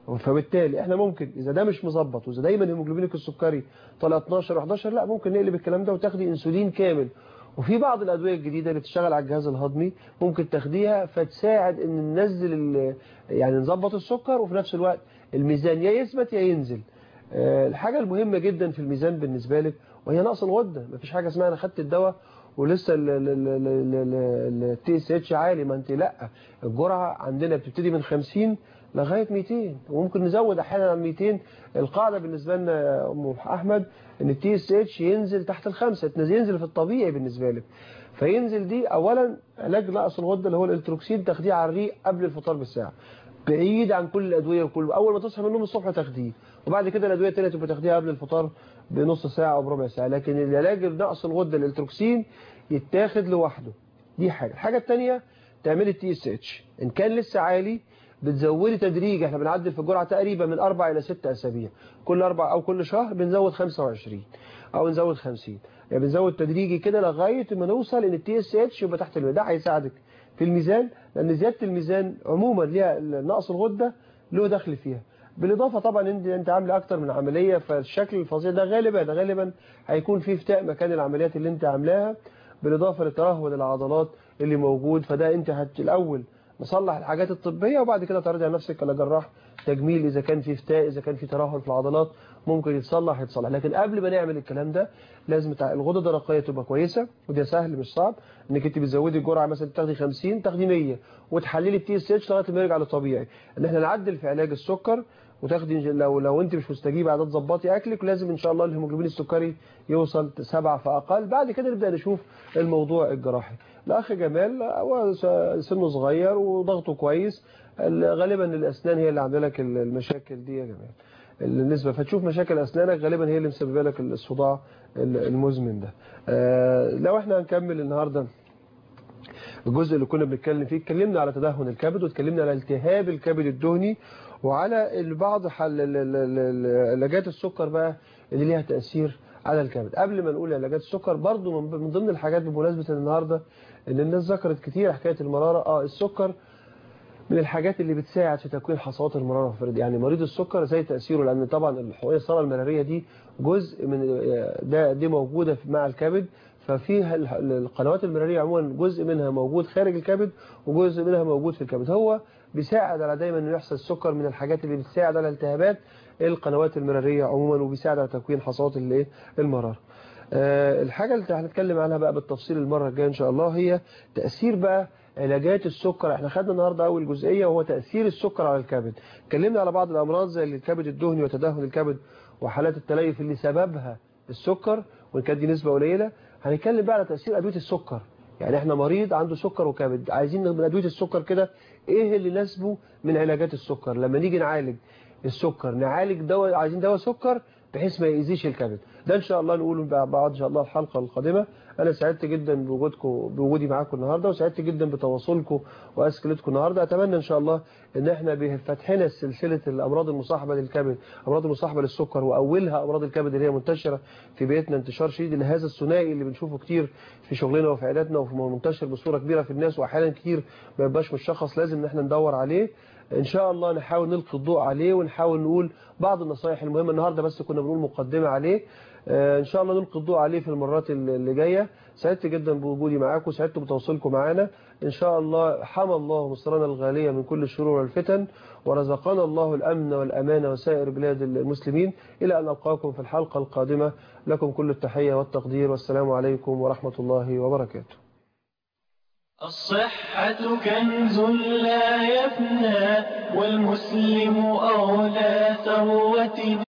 فبالتالي احنا ممكن اذا ده مش مظبط واذا دايما هيموجلوبينك السكري طالع 12 و11 لا ممكن نقلب الكلام ده وتاخدي انسولين كامل وفي بعض الادويه الجديده اللي بتشتغل على الجهاز الهضمي ممكن تاخديها فتساعد ان ننزل ال- يعني نظبط السكر وفي نفس الوقت الميزان يا يثبت يا ينزل آه، الحاجه المهمه جدا في الميزان بالنسبه لك وهي نقص الغده مفيش حاجه اسمها انا خدت الدواء ولسه التي اس اتش عالي ما انت لا الجرعه عندنا بتبتدي من 50 لغايه 200 وممكن نزود احيانا عن 200 القاعده بالنسبه لنا يا ام احمد ان التي اس اتش ينزل تحت الخمسه ينزل في الطبيعي بالنسبه لك فينزل دي اولا علاج نقص الغده اللي هو الالتروكسين تاخديه على الريق قبل الفطار بساعه بعيد عن كل الادويه وكل اول ما تصحى من النوم الصبح تاخديه وبعد كده الادويه الثانيه تبقى تاخديها قبل الفطار بنص ساعه او بربع ساعه لكن العلاج نقص الغده الالتروكسين يتاخد لوحده دي حاجه الحاجه الثانيه تعملي التي اس اتش ان كان لسه عالي بتزودي تدريج احنا بنعدل في الجرعه تقريبا من اربع الى ست اسابيع كل اربع او كل شهر بنزود 25 او نزود 50 يعني بنزود تدريجي كده لغايه ما نوصل ان التي اس اتش يبقى تحت الميزان ده هيساعدك في الميزان لان زياده الميزان عموما ليها نقص الغده له دخل فيها بالاضافه طبعا انت انت عامله اكتر من عمليه فالشكل الفظيع ده غالبا ده غالبا هيكون فيه فتاء مكان العمليات اللي انت عاملاها بالاضافه لترهل العضلات اللي موجود فده انت هت الاول نصلح الحاجات الطبيه وبعد كده ترجع نفسك على جراح تجميل اذا كان في فتاء اذا كان في ترهل في العضلات ممكن يتصلح يتصلح لكن قبل ما نعمل الكلام ده لازم تع- الغده الدرقيه تبقى كويسه وده سهل مش صعب انك انت بتزودي الجرعه مثلا تاخدي 50 تاخدي 100 وتحللي التي اس اتش لغايه ما يرجع للطبيعي ان احنا نعدل في علاج السكر وتاخدي لو لو انت مش مستجيبه عادات تظبطي اكلك لازم ان شاء الله الهيموجلوبين السكري يوصل سبعة فاقل بعد كده نبدا نشوف الموضوع الجراحي الاخ جمال هو س- سنه صغير وضغطه كويس ال- غالبا الاسنان هي اللي عامله لك ال- المشاكل دي يا جمال النسبه فتشوف مشاكل اسنانك غالبا هي اللي مسببه لك الصداع ال- المزمن ده آه، لو احنا هنكمل النهارده الجزء اللي كنا بنتكلم فيه اتكلمنا على تدهن الكبد واتكلمنا على التهاب الكبد الدهني وعلى بعض حل ال- ال- ال- علاجات السكر بقى اللي ليها تأثير على الكبد قبل ما نقول علاجات السكر برضو من من ضمن الحاجات بمناسبة النهاردة ان الناس ذكرت كتير حكاية المرارة اه السكر من الحاجات اللي بتساعد في تكوين حصوات المرارة في الفرد يعني مريض السكر زي تأثيره لأن طبعا الحقوقية الصلة المرارية دي جزء من ده دي موجودة في- مع الكبد ففيها ال- القنوات المرارية عموما جزء منها موجود خارج الكبد وجزء منها موجود في الكبد هو بيساعد على دايما انه يحصل السكر من الحاجات اللي بتساعد على التهابات القنوات المرارية عموما وبيساعد على تكوين حصوات الايه المرارة آه، الحاجة اللي هنتكلم عنها بقى بالتفصيل المرة الجاية ان شاء الله هي تأثير بقى علاجات السكر احنا خدنا النهارده اول جزئيه وهو تاثير السكر على الكبد اتكلمنا على بعض الامراض زي الكبد الدهني وتدهن الكبد وحالات التليف اللي سببها السكر وان كانت دي نسبه قليله هنتكلم بقى على تاثير ادويه السكر يعني احنا مريض عنده سكر وكبد عايزين من ادويه السكر كده ايه اللي يناسبه من علاجات السكر لما نيجي نعالج السكر نعالج دواء عايزين دواء سكر بحيث ما يأذيش الكبد ده ان شاء الله نقوله بقى بعد ان شاء الله الحلقه القادمه انا سعدت جدا بوجودكم بوجودي معاكم النهارده وسعدت جدا بتواصلكم واسئلتكم النهارده اتمنى ان شاء الله ان احنا بفتحنا سلسله الامراض المصاحبه للكبد امراض المصاحبه للسكر واولها امراض الكبد اللي هي منتشره في بيتنا انتشار شديد لهذا الثنائي اللي بنشوفه كتير في شغلنا وفي عياداتنا وفي منتشر بصوره كبيره في الناس واحيانا كتير ما يبقاش مشخص لازم ان احنا ندور عليه ان شاء الله نحاول نلقي الضوء عليه ونحاول نقول بعض النصائح المهمه النهارده بس كنا بنقول مقدمه عليه آه، ان شاء الله نلقي الضوء عليه في المرات اللي جايه سعدت جدا بوجودي معاكم سعدت بتواصلكم معانا ان شاء الله حمى الله مصرنا الغاليه من كل الشرور والفتن ورزقنا الله الامن والامان وسائر بلاد المسلمين الى ان القاكم في الحلقه القادمه لكم كل التحيه والتقدير والسلام عليكم ورحمه الله وبركاته الصحة كنز لا يفنى والمسلم أولى ثروتنا